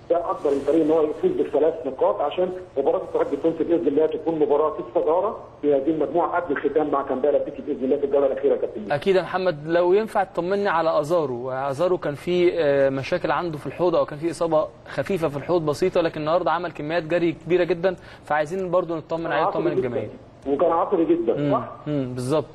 ده اكبر الفريق ان هو يفوز بالثلاث نقاط عشان مباراه الترجي التونسي باذن الله تكون مباراه في الصداره في هذه المجموعه قبل الختام مع كامبالا سيتي باذن الله في الجوله الاخيره يا كابتن اكيد يا محمد لو ينفع تطمني على ازارو ازارو كان في آه، مشاكل عنده في الحوض او كان في اصابه خفيفه في الحوض بسيطه لكن النهارده عمل كميات جري كبيره جدا فعايزين برضو نطمن عليه نطمن عصبي جداً. الجماهير وكان عصبي جدا صح؟ امم بالظبط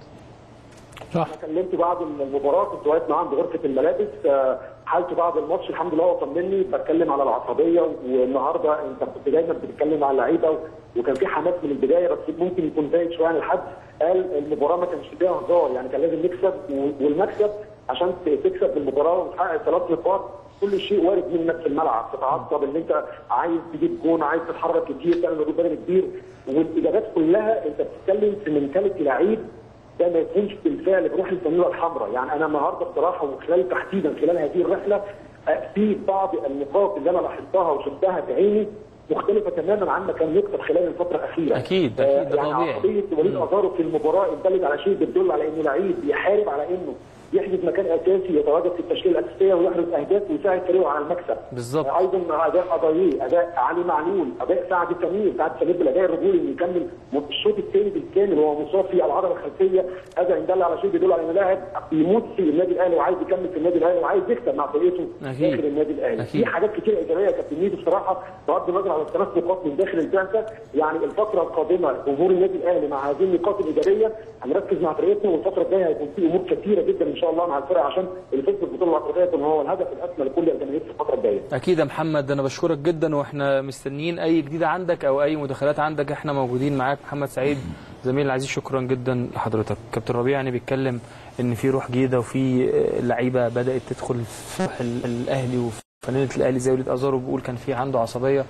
صح انا كلمته بعد المباراه كنت واقف معاه عند غرفه الملابس آه، حالته بعد الماتش الحمد لله هو طمني بتكلم على العصبيه والنهارده انت كنت دايما بتتكلم على اللعيبه وكان في حماس من البدايه بس ممكن يكون زايد شويه عن الحد قال المباراه ما كانش فيها هزار يعني كان لازم نكسب و- والمكسب عشان تكسب المباراه وتحقق ثلاث نقاط كل شيء وارد منك في الملعب تتعصب ان انت عايز تجيب جون عايز تتحرك كتير تعمل مجهود بدني كبير والاجابات كلها انت بتتكلم في منتاليتي لعيب ده ما يكونش بالفعل بروح الفانيلا الحمراء يعني انا النهارده بصراحه وخلال تحديدا خلال هذه الرحله آه، في بعض النقاط اللي انا لاحظتها وشفتها بعيني مختلفه تماما عن ما كان يكتب خلال الفتره الاخيره أكيد، آه، أكيد، ده يعني طبيعي. عقليه وليد ازارو في المباراه انتلت على شيء بتدل على انه لعيب بيحارب على انه يحجز مكان اساسي يتواجد في التشكيله الاساسيه ويحرز اهداف ويساعد فريقه على المكسب بالظبط. آه، ايضا اداء قضاييه اداء علي معلول اداء سعد سمير سعد سمير بالاداء الرجولي انه يكمل الشوط الثاني بالكامل وهو مصاب في العضله الخلفيه هذا ان دل على شيء بيدل على انه لاعب بيموت في النادي الاهلي وعايز يكمل في النادي الاهلي وعايز يكسب مع فرقته أكيد. داخل النادي الاهلي أكيد. في حاجات كتير ايجابيه يا كابتن ميدو بصراحه بغض النظر عن الثلاث نقاط من داخل البعثه يعني الفتره القادمه جمهور النادي الاهلي مع هذه النقاط الايجابيه هنركز مع فرقتنا والفتره الجايه هيكون في امور كثيره جدا ان شاء الله مع الفرقه عشان الفوز بالبطوله الافريقيه يكون هو الهدف الاسمى لكل الجماهير في الفتره الجايه اكيد يا محمد انا بشكرك جدا واحنا مستنيين اي جديد عندك او اي مداخلات عندك احنا موجودين معاك محمد سعيد زميل العزيز شكرا جدا لحضرتك كابتن ربيع يعني بيتكلم ان في روح جديده وفي آه، لعيبه بدات تدخل في روح ال- الاهلي وفي فنانه الاهلي زي وليد ازارو بيقول كان في عنده عصبيه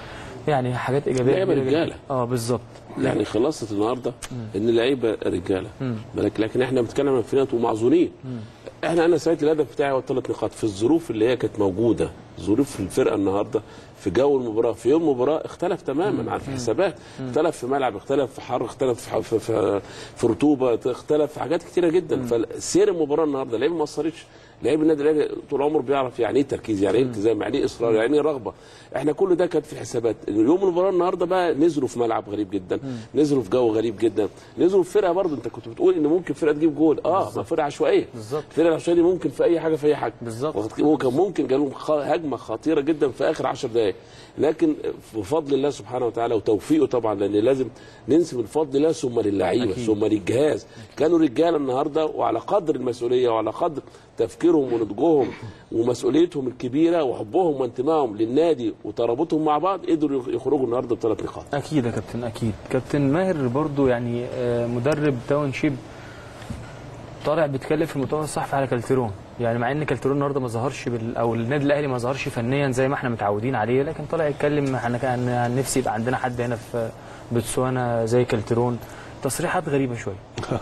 يعني حاجات ايجابيه لعيبة كبيرة جداً. رجالة. اه بالظبط يعني خلصت النهارده ان اللعيبه رجاله بالك لكن احنا بنتكلم عن فنانات ومعذورين احنا انا ساعه الهدف بتاعي هو ثلاث نقاط في الظروف اللي هي كانت موجوده ظروف الفرقه النهارده في جو المباراه في يوم المباراه اختلف تماما على الحسابات اختلف في ملعب اختلف في حر اختلف في, ح- في, في, في رطوبه اختلف في حاجات كتيره جدا فسير المباراه النهارده اللعيبه ما اثرتش لعيب النادي الاهلي طول عمره بيعرف يعني ايه تركيز يعني ايه التزام يعني ايه اصرار يعني ايه رغبه احنا كل ده كان في الحسابات يوم المباراه النهارده بقى نزلوا في ملعب غريب جدا نزلوا في جو غريب جدا نزلوا في فرقه برضه انت كنت بتقول ان ممكن فرقه تجيب جول اه ما فرقه عشوائيه بالظبط. الفرقه العشوائيه دي ممكن في اي حاجه في اي حاجه بالظبط. ممكن ممكن جالهم خ- هجمه خطيره جدا في اخر 10 دقائق لكن بفضل الله سبحانه وتعالى وتوفيقه طبعا لان لازم ننسب الفضل الله ثم للعيبه أكيد. ثم للجهاز كانوا رجاله النهارده وعلى قدر المسؤوليه وعلى قدر تفكيرهم ونضجهم ومسؤوليتهم الكبيره وحبهم وانتمائهم للنادي وترابطهم مع بعض قدروا يخرجوا النهارده بثلاث نقاط اكيد يا كابتن اكيد كابتن ماهر برضو يعني آه، مدرب تاون شيب طالع بيتكلم في المؤتمر الصحفي على كالتيرون يعني مع ان كالتيرون النهارده ما ظهرش بال... او النادي الاهلي ما ظهرش فنيا زي ما احنا متعودين عليه لكن طالع يتكلم عن عن عن نفسي يبقى عندنا حد هنا في بتسوانا زي كالتيرون تصريحات غريبه شويه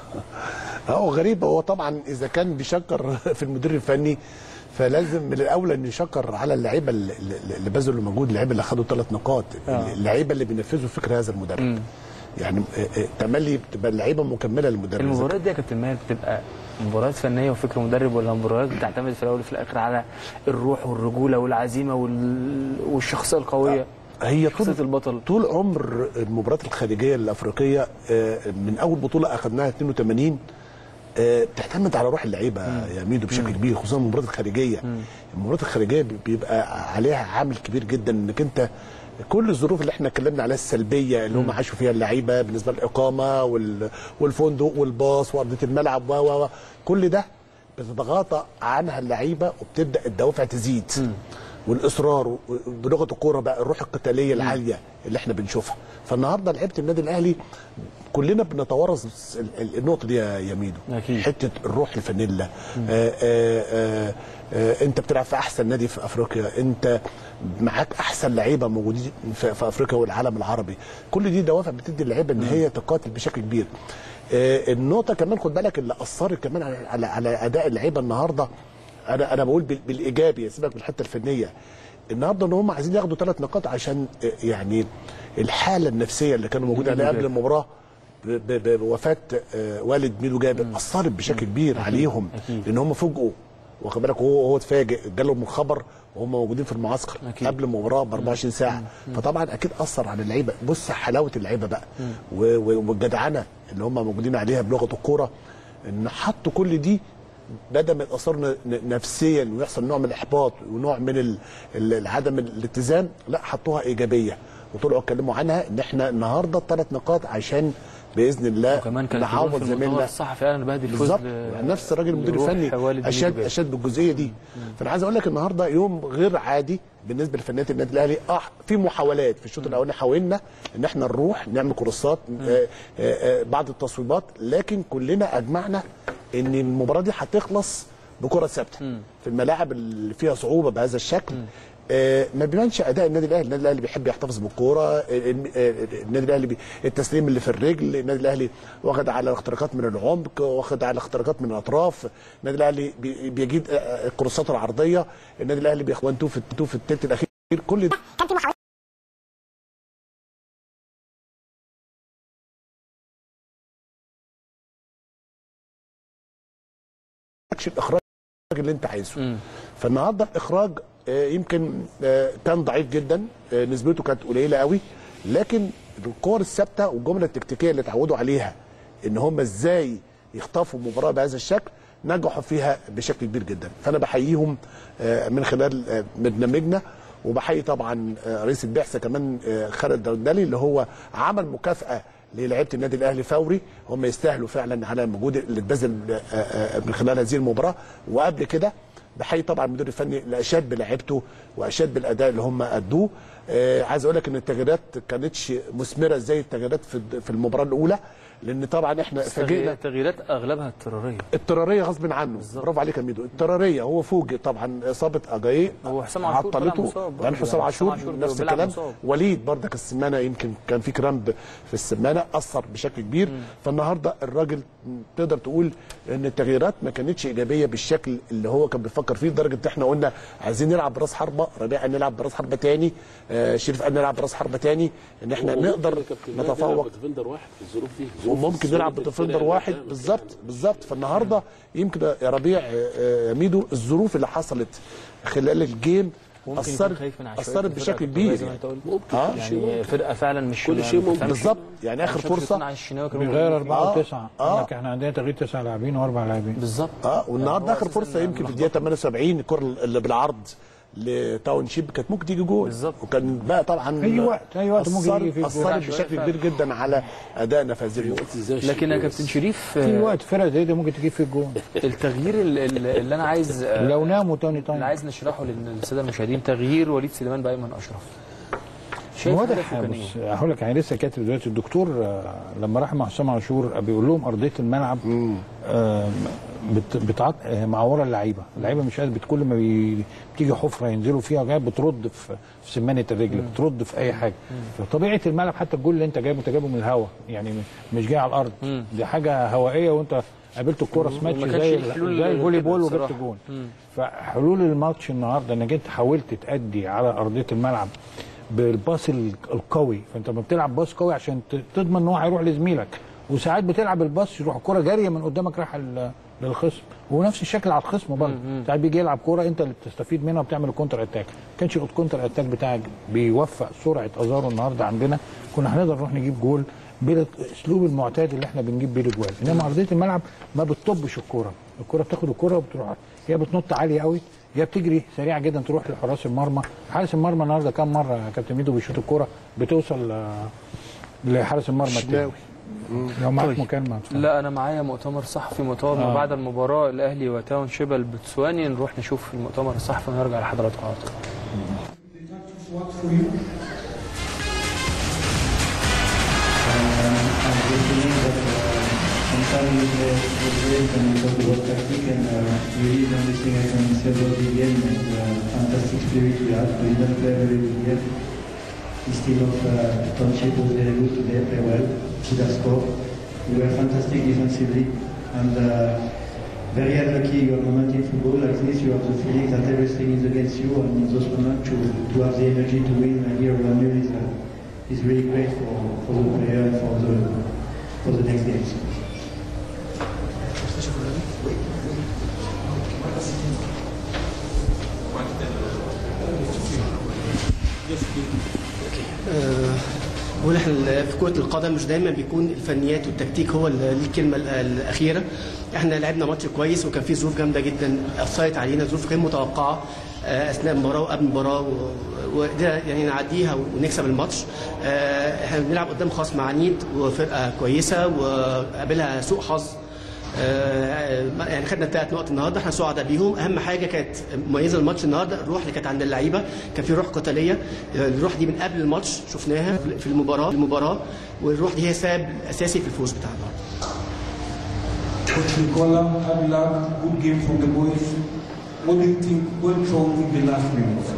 هو غريب هو طبعا اذا كان بيشكر في المدير الفني فلازم من الاولى انه يشكر على اللعيبه اللي اللي بذلوا مجهود اللعيبه اللي خدوا ثلاث نقاط آه. اللعيبه اللي بينفذوا فكر هذا المدرب يعني آه، آه، تملي بتبقى اللعيبه مكمله للمدرب المباريات دي يا كابتن ماهر بتبقى مباريات فنيه وفكر مدرب ولا مباريات بتعتمد في الاول وفي الاخر على الروح والرجوله والعزيمه وال... والشخصيه القويه هي طول شخصيه البطل طول عمر المباريات الخارجيه الافريقيه آه، من اول بطوله اخذناها 82 آه، بتعتمد على روح اللعيبه يا ميدو بشكل كبير خصوصا المباريات الخارجيه المباريات الخارجيه بي- بيبقى عليها عامل كبير جدا انك انت كل الظروف اللي احنا اتكلمنا عليها السلبيه اللي هم عاشوا فيها اللعيبه بالنسبه للاقامه وال- والفندق والباص وارضيه الملعب و و و كل ده بتتغاضى عنها اللعيبه وبتبدا الدوافع تزيد والاصرار و- بلغه الكوره بقى الروح القتاليه العاليه اللي احنا بنشوفها فالنهارده لعيبه النادي الاهلي كلنا بنتوارث ال- ال- النقطه دي يا يا ميدو أكيد. حته الروح الفانيلا آه آه آه آه انت بتلعب في احسن نادي في افريقيا انت معاك احسن لعيبه موجودين في, في افريقيا والعالم العربي كل دي دوافع بتدي اللعيبه ان هي تقاتل بشكل كبير آه النقطه كمان خد بالك اللي اثرت كمان على على, على اداء اللعيبه النهارده انا انا بقول بال- بالايجابي سيبك من الحته الفنيه النهارده ان هم عايزين ياخدوا ثلاث نقاط عشان آه، يعني الحاله النفسيه اللي كانوا موجودين عليها قبل المباراه ب- ب- بوفاه آه، والد ميدو جابر اثرت بشكل كبير عليهم أكيد. لان هم فوجئوا واخد بالك وهو هو اتفاجئ جالهم الخبر وهم موجودين في المعسكر أكيد. قبل المباراه ب 24 ساعه فطبعا اكيد اثر على اللعيبه بص حلاوه اللعيبه بقى و- و- والجدعنه اللي هم موجودين عليها بلغه الكوره ان حطوا كل دي بدل ما يتاثروا ن- ن- نفسيا ويحصل نوع من الاحباط ونوع من ال- ال- عدم الاتزان لا حطوها ايجابيه وطلعوا اتكلموا عنها ان احنا النهارده ثلاث نقاط عشان باذن الله وكمان كان نعوض في المؤتمر زميلنا الصحفي انا بهدي الفوز بالظبط ل- نفس الراجل المدير لروح الفني والد اشاد ميدو جابر. اشاد بالجزئيه دي فانا عايز اقول لك النهارده يوم غير عادي بالنسبه لفنيات النادي الاهلي اه في محاولات في الشوط الاولاني حاولنا ان احنا نروح نعمل كورسات آه آه آه بعض التصويبات لكن كلنا اجمعنا ان المباراه دي هتخلص بكره ثابته في الملاعب اللي فيها صعوبه بهذا الشكل آه، ما بيبانش اداء النادي الاهلي، النادي الاهلي بيحب يحتفظ بالكوره، آه، آه، النادي الاهلي بي- التسليم اللي في الرجل، النادي الاهلي واخد على اختراقات من العمق، واخد على اختراقات من الاطراف، النادي الاهلي بي- بيجيد آه، آه، الكروسات العرضيه، النادي الاهلي بيخوان تو في تو في الثلث الاخير، كل ده مالكش الاخراج اللي انت عايزه فالنهارده الاخراج آه، يمكن آه، كان ضعيف جدا آه، نسبته كانت قليله قوي لكن الكور الثابته والجمله التكتيكيه اللي اتعودوا عليها ان هم ازاي يخطفوا مباراه بهذا الشكل نجحوا فيها بشكل كبير جدا فانا بحييهم آه، من خلال آه، برنامجنا وبحيي طبعا آه، رئيس البعثه كمان آه، خالد دردلي اللي هو عمل مكافاه للاعيبه النادي الاهلي فوري هم يستاهلوا فعلا على المجهود اللي اتبذل آه، آه، من خلال هذه المباراه وقبل كده بحيي طبعا المدير الفني اللي اشاد بلعيبته واشاد بالاداء اللي هم ادوه آه عايز اقول لك ان التغييرات كانتش مثمره زي التغييرات في في المباراه الاولى لان طبعا احنا فاجئنا تغييرات اغلبها اضطراريه اضطراريه غصب عنه برافو عليك يا ميدو اضطراريه هو فوجئ طبعا اصابه اجاي هو حسام عاشور طلع عطلته مصاب برضه يعني حسام يعني عاشور حسام عاشور نفس بيلعب الكلام مصاب. وليد بردك السمانه يمكن كان في كرامب في السمانه اثر بشكل كبير فالنهارده الراجل تقدر تقول ان التغييرات ما كانتش ايجابيه بالشكل اللي هو كان بيفكر فيه لدرجه ان احنا قلنا عايزين نلعب براس حربه ربيع قال نلعب براس حربه تاني آه شريف قال نلعب براس حربه تاني ان احنا نقدر نتفوق ديفندر واحد في الظروف دي ظروف وممكن السنة نلعب دي بديفندر الفرق واحد اللي بالظبط بالظبط فالنهارده يمكن يا ربيع آه، يا ميدو الظروف اللي حصلت خلال الجيم ممكن يكون اثرت خايف من عشوائية اثرت الفرقة بشكل الكروية كبير زي ما يعني. انت قلت ممكن اه كل شيء يعني فرقه فعلا مش كل شيء ممكن. بالظبط يعني اخر فرصه على الشناوي كان بيغير ممكن- أربعة آه، وتسعة آه. قال لك احنا عندنا تغيير تسع لاعبين وأربع لاعبين بالظبط اه والنهارده هو اخر أساساً فرصه يمكن في ملخبط. الدقيقه 78 الكره اللي بالعرض لتاون شيب كانت ممكن تيجي جول بالظبط. وكان بقى طبعا أي وقت- أي وقت ممكن أثرت- يجي فيه جول. اثرت بشكل كبير جدا على ادائنا في هذه المباراه قلت ازاي لكن يا الشيء كابتن شريف في آه، وقت فرقة زي دي ممكن تجيب فيه الجون التغيير ال- ال- اللي انا عايز آه، لو ناموا تاني اللي تايم عايز نشرحه للساده المشاهدين تغيير وليد سليمان بايمن اشرف شايف واضح هدفه كان بص ايه؟ هقول لك يعني لسه كاتب دلوقتي الدكتور آه، لما راح مع حسام عاشور بيقول لهم ارضيه الملعب آه، بت- بتعط آه، معوره اللعيبه اللعيبه مش قادره بت- كل ما بي- بتيجي حفره ينزلوا فيها جاي بترد في في سمانه الرجل بترد في اي حاجه فطبيعه الملعب حتى الجول اللي انت جايبه انت جايبه من الهواء يعني م- مش جاي على الارض دي حاجه هوائيه وانت قابلت الكوره في ماتش وما كانش زي ليه حلول زي الفولي بول كده وجبت بصراحة. جون فحلول الماتش النهارده انك انت حاولت تأدي على ارضيه الملعب بالباص ال- القوي فانت لما بتلعب باص قوي عشان ت- تضمن ان هو هيروح لزميلك وساعات بتلعب الباص يروح الكوره جاريه من قدامك رايحه ل- للخصم ونفس الشكل على الخصم برضه ساعات بيجي يلعب كوره انت اللي بتستفيد منها وبتعمل الكونتر اتاك ما كانش الكونتر اتاك بتاعك بيوفق سرعه ازارو النهارده عندنا كنا هنقدر نروح نجيب جول بالاسلوب المعتاد اللي احنا بنجيب بيه الاجوال انما ارضيه الملعب ما بتطبش الكوره الكوره بتاخد الكوره وبتروح يا بتنط عاليه قوي يا بتجري سريعه جدا تروح لحراس المرمى حارس المرمى النهارده كام مره يا كابتن ميدو بيشوط الكوره بتوصل آه، لحارس المرمى التاني شناوي. لو معاك مكالمه بصراحة. لا انا معايا مؤتمر صحفي مؤتمر ما آه. بعد المباراه الاهلي وتاون شيبا البتسواني نروح نشوف المؤتمر الصحفي ونرجع لحضراتكم على طول what for you? Uh, I'm listening, but uh, sometimes you play with great and you talk about tactic and uh, really the only thing I can say about the game is the fantastic spirit we had. We didn't play very good game. This team of uh, Township was very good today, play well, could have scored. We were fantastic defensively and uh, very unlucky your moment in football like this. You have the feeling that everything is against you, and in those moments to, to have the energy to win here one nil is, uh, is really great for, for the player and for the for the next games. بقول احنا في كرة القدم مش دايما بيكون الفنيات والتكتيك هو اللي ليه الكلمة ال- الأخيرة احنا لعبنا ماتش كويس وكان في ظروف جامدة جدا أثرت علينا ظروف غير متوقعة آه، أثناء المباراة وقبل المباراة و- وده يعني نعديها ونكسب الماتش آه، احنا بنلعب قدام خصم عنيد وفرقة كويسة وقابلها سوء حظ آه، يعني خدنا ثلاث نقط النهارده احنا سعداء بيهم اهم حاجه كانت مميزه الماتش النهارده الروح اللي كانت عند اللعيبه كان في روح قتاليه الروح دي من قبل الماتش شفناها في المباراه المباراه والروح دي هي السبب الاساسي في الفوز بتاع النهارده Coach Nicola, hard luck, good game from the boys. What do you think went wrong in the last minutes?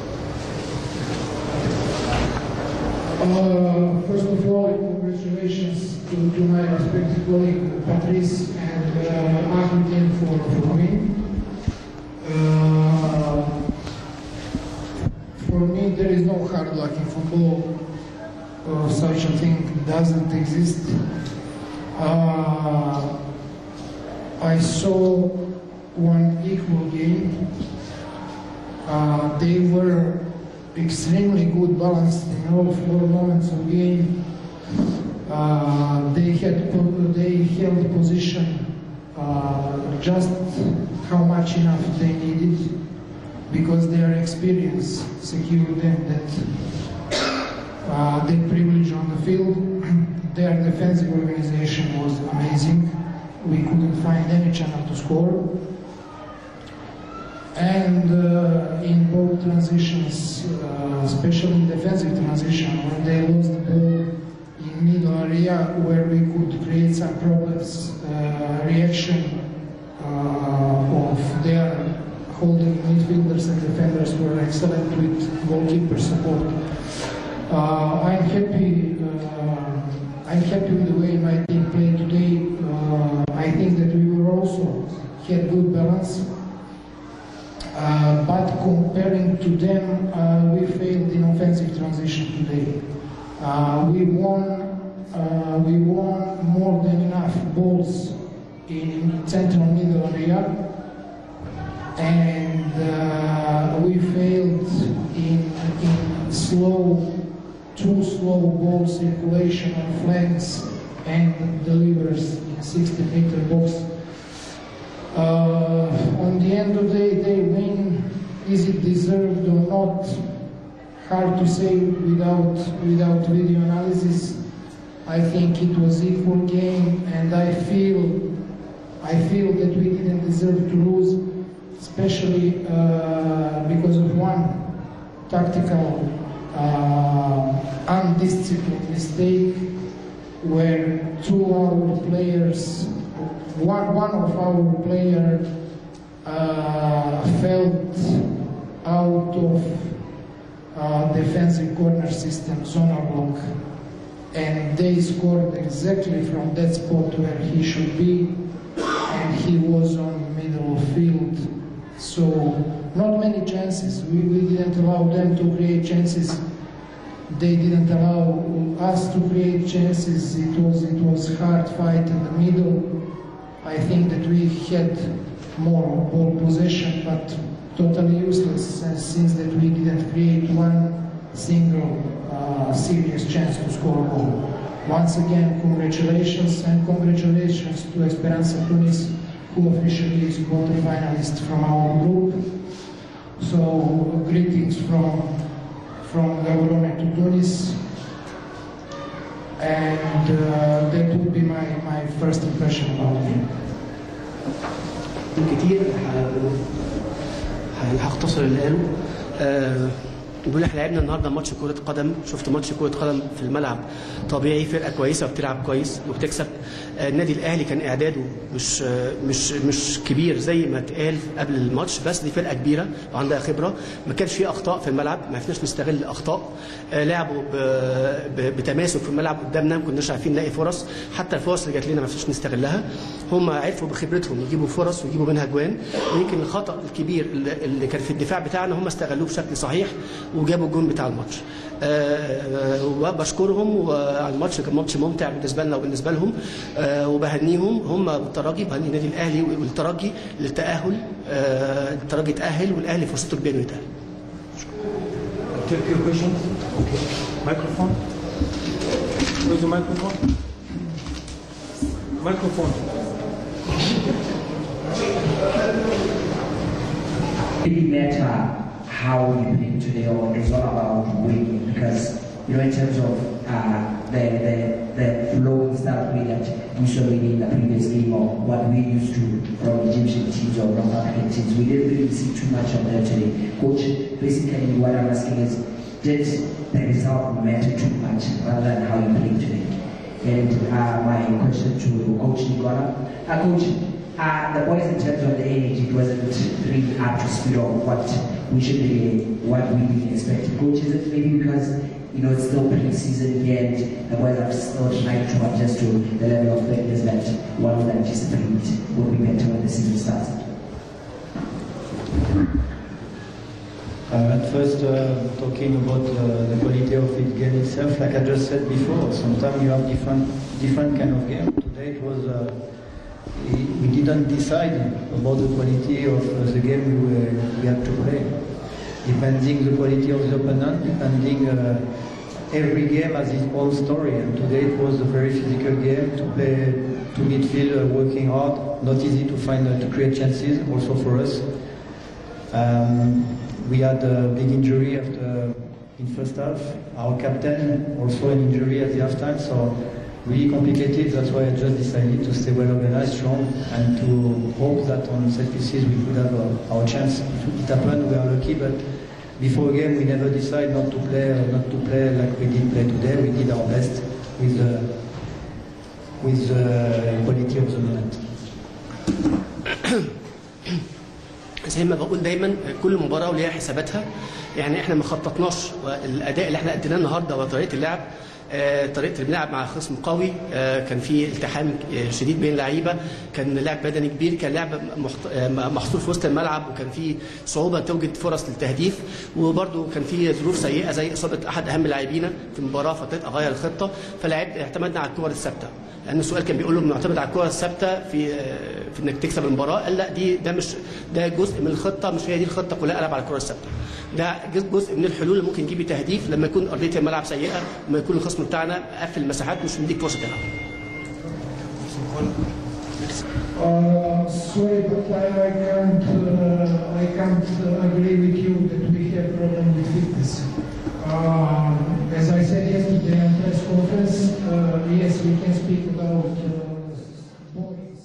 Uh, first of all, congratulations to, to my respected colleague Patrice and uh, Ahmedin for, for winning. Uh, for me, there is no hard luck in football. Uh, such a thing doesn't exist. Uh, I saw one equal game. Uh, they were extremely good balanced in all four moments of game. Uh, they had po- they held position uh, just how much enough they needed because their experience secured them that uh, their privilege on the field. their defensive organization was amazing. We couldn't find any channel to score. And uh, in both transitions, uh, especially in defensive transition, when they lost the ball in middle area where we could create some problems, uh, reaction uh, of their holding midfielders and defenders were excellent with goalkeeper support. Uh, I'm happy. Uh, I'm happy with the way my team played today. Uh, I think that we were also had good balance. Uh, but comparing to them, uh, we failed in offensive transition today. Uh, we won, uh, we won more than enough balls in central middle area, and uh, we failed in, in slow, too slow ball circulation on flanks and delivers in 60 meter box. Uh, on the end of the day, they win. Is it deserved or not? Hard to say without without video analysis. I think it was equal game, and I feel I feel that we didn't deserve to lose, especially uh, because of one tactical uh, undisciplined mistake where two of our players one, one of our player uh, felt out of uh, defensive corner system, zonal block, and they scored exactly from that spot where he should be, and he was on middle of field. So not many chances. We, we didn't allow them to create chances. They didn't allow us to create chances. It was it was hard fight in the middle. I think that we had more ball possession, but totally useless uh, since that we didn't create one single uh, serious chance to score a goal. Once again, congratulations and congratulations to Esperanza Tunis, who officially is quarter-finalist from our group. So greetings from from Gaborone to Tunis. And uh, that would be my, my first impression about him. كتير ه- ه- هختصر اللي قاله آه، بيقول احنا لعبنا النهارده ماتش كرة قدم شفت ماتش كرة قدم في الملعب طبيعي فرقة كويسة وبتلعب كويس وبتكسب آه، النادي الأهلي كان إعداده مش آه، مش مش كبير زي ما اتقال قبل الماتش بس دي فرقة كبيرة وعندها خبرة ما كانش في أخطاء في الملعب ما عرفناش نستغل الأخطاء آه، لعبوا ب- ب- بتماسك في الملعب قدامنا ما كناش عارفين نلاقي فرص حتى الفرص اللي جات لنا ما عرفناش نستغلها هم عرفوا بخبرتهم يجيبوا فرص ويجيبوا منها جوان ويمكن الخطأ الكبير اللي اللي كان في الدفاع بتاعنا هم استغلوه بشكل صحيح وجابوا الجون بتاع الماتش آه، وبشكرهم وعلى الماتش كان ماتش ممتع بالنسبه لنا وبالنسبه لهم آه، وبهنيهم هم بالترجي بهني النادي الاهلي والترجي للتاهل آه، الترجي تاهل والاهلي فرصته كبيره انه يتاهل Take your questions. Okay. Microphone. Where's the microphone? Microphone. really matter how you play today or it's all about winning because you know in terms of uh, the, the the flowing style play that we saw really in the previous game or what we used to from Egyptian teams or North African teams we didn't really see too much of that today coach basically what I'm asking is did the result matter too much rather than how you played today and uh, my question to coach Nicola uh, coach uh, the boys in terms of the energy it wasn't really up to speed of what we should be, what we be expecting. Coach, is it maybe because you know it's still pre-season here and the boys are still trying to adjust to the level of fitness that one would anticipate would be better when the season starts? Uh, at first, uh, talking about uh, the quality of the game itself, like I just said before, sometimes you have different different kind of game. Today it was uh, we we didn't decide about the quality of uh, the game we, were, we had to play. Depending the quality of the opponent, depending uh, every game has its own story. And today it was a very physical game to play to midfield, uh, working hard. Not easy to find uh, to create chances, also for us. Um, we had a big injury after in first half. Our captain also an injury at the halftime, so really complicated. That's why I just decided to stay well organized, strong, and to hope that on set pieces we could have uh, our chance. It happened. We are lucky, but before a game we never decide not to play, uh, not to play like we did play today. We did our best with the with the quality of the moment. زي ما بقول دايما كل مباراه وليها حساباتها يعني احنا ما خططناش الاداء اللي احنا اديناه النهارده وطريقه اللعب آه، طريقه اللعب مع خصم قوي آه، كان في التحام آه، شديد بين اللعيبه كان لعب بدني كبير كان لعب محت- آه، محصور في وسط الملعب وكان في صعوبه توجد فرص للتهديف وبرده كان في ظروف سيئه زي اصابه احد اهم لاعبينا في المباراه فاضطريت اغير الخطه فلعب اعتمدنا على الكور الثابته لان السؤال كان بيقول له معتمد على الكره الثابته في في انك تكسب المباراه قال لا دي ده مش ده جزء من الخطه مش هي دي الخطه كلها العب على الكره الثابته ده جزء من الحلول اللي ممكن يجيب بيه تهديف لما يكون ارضيه الملعب سيئه لما يكون الخصم بتاعنا قفل المساحات مش مديك فرصه تلعب Uh, sorry, but I, I can't, uh, I can't uh, agree with you that we have problem with fitness. Um, as I said yesterday on press conference, uh, yes, we can speak about uh, boys.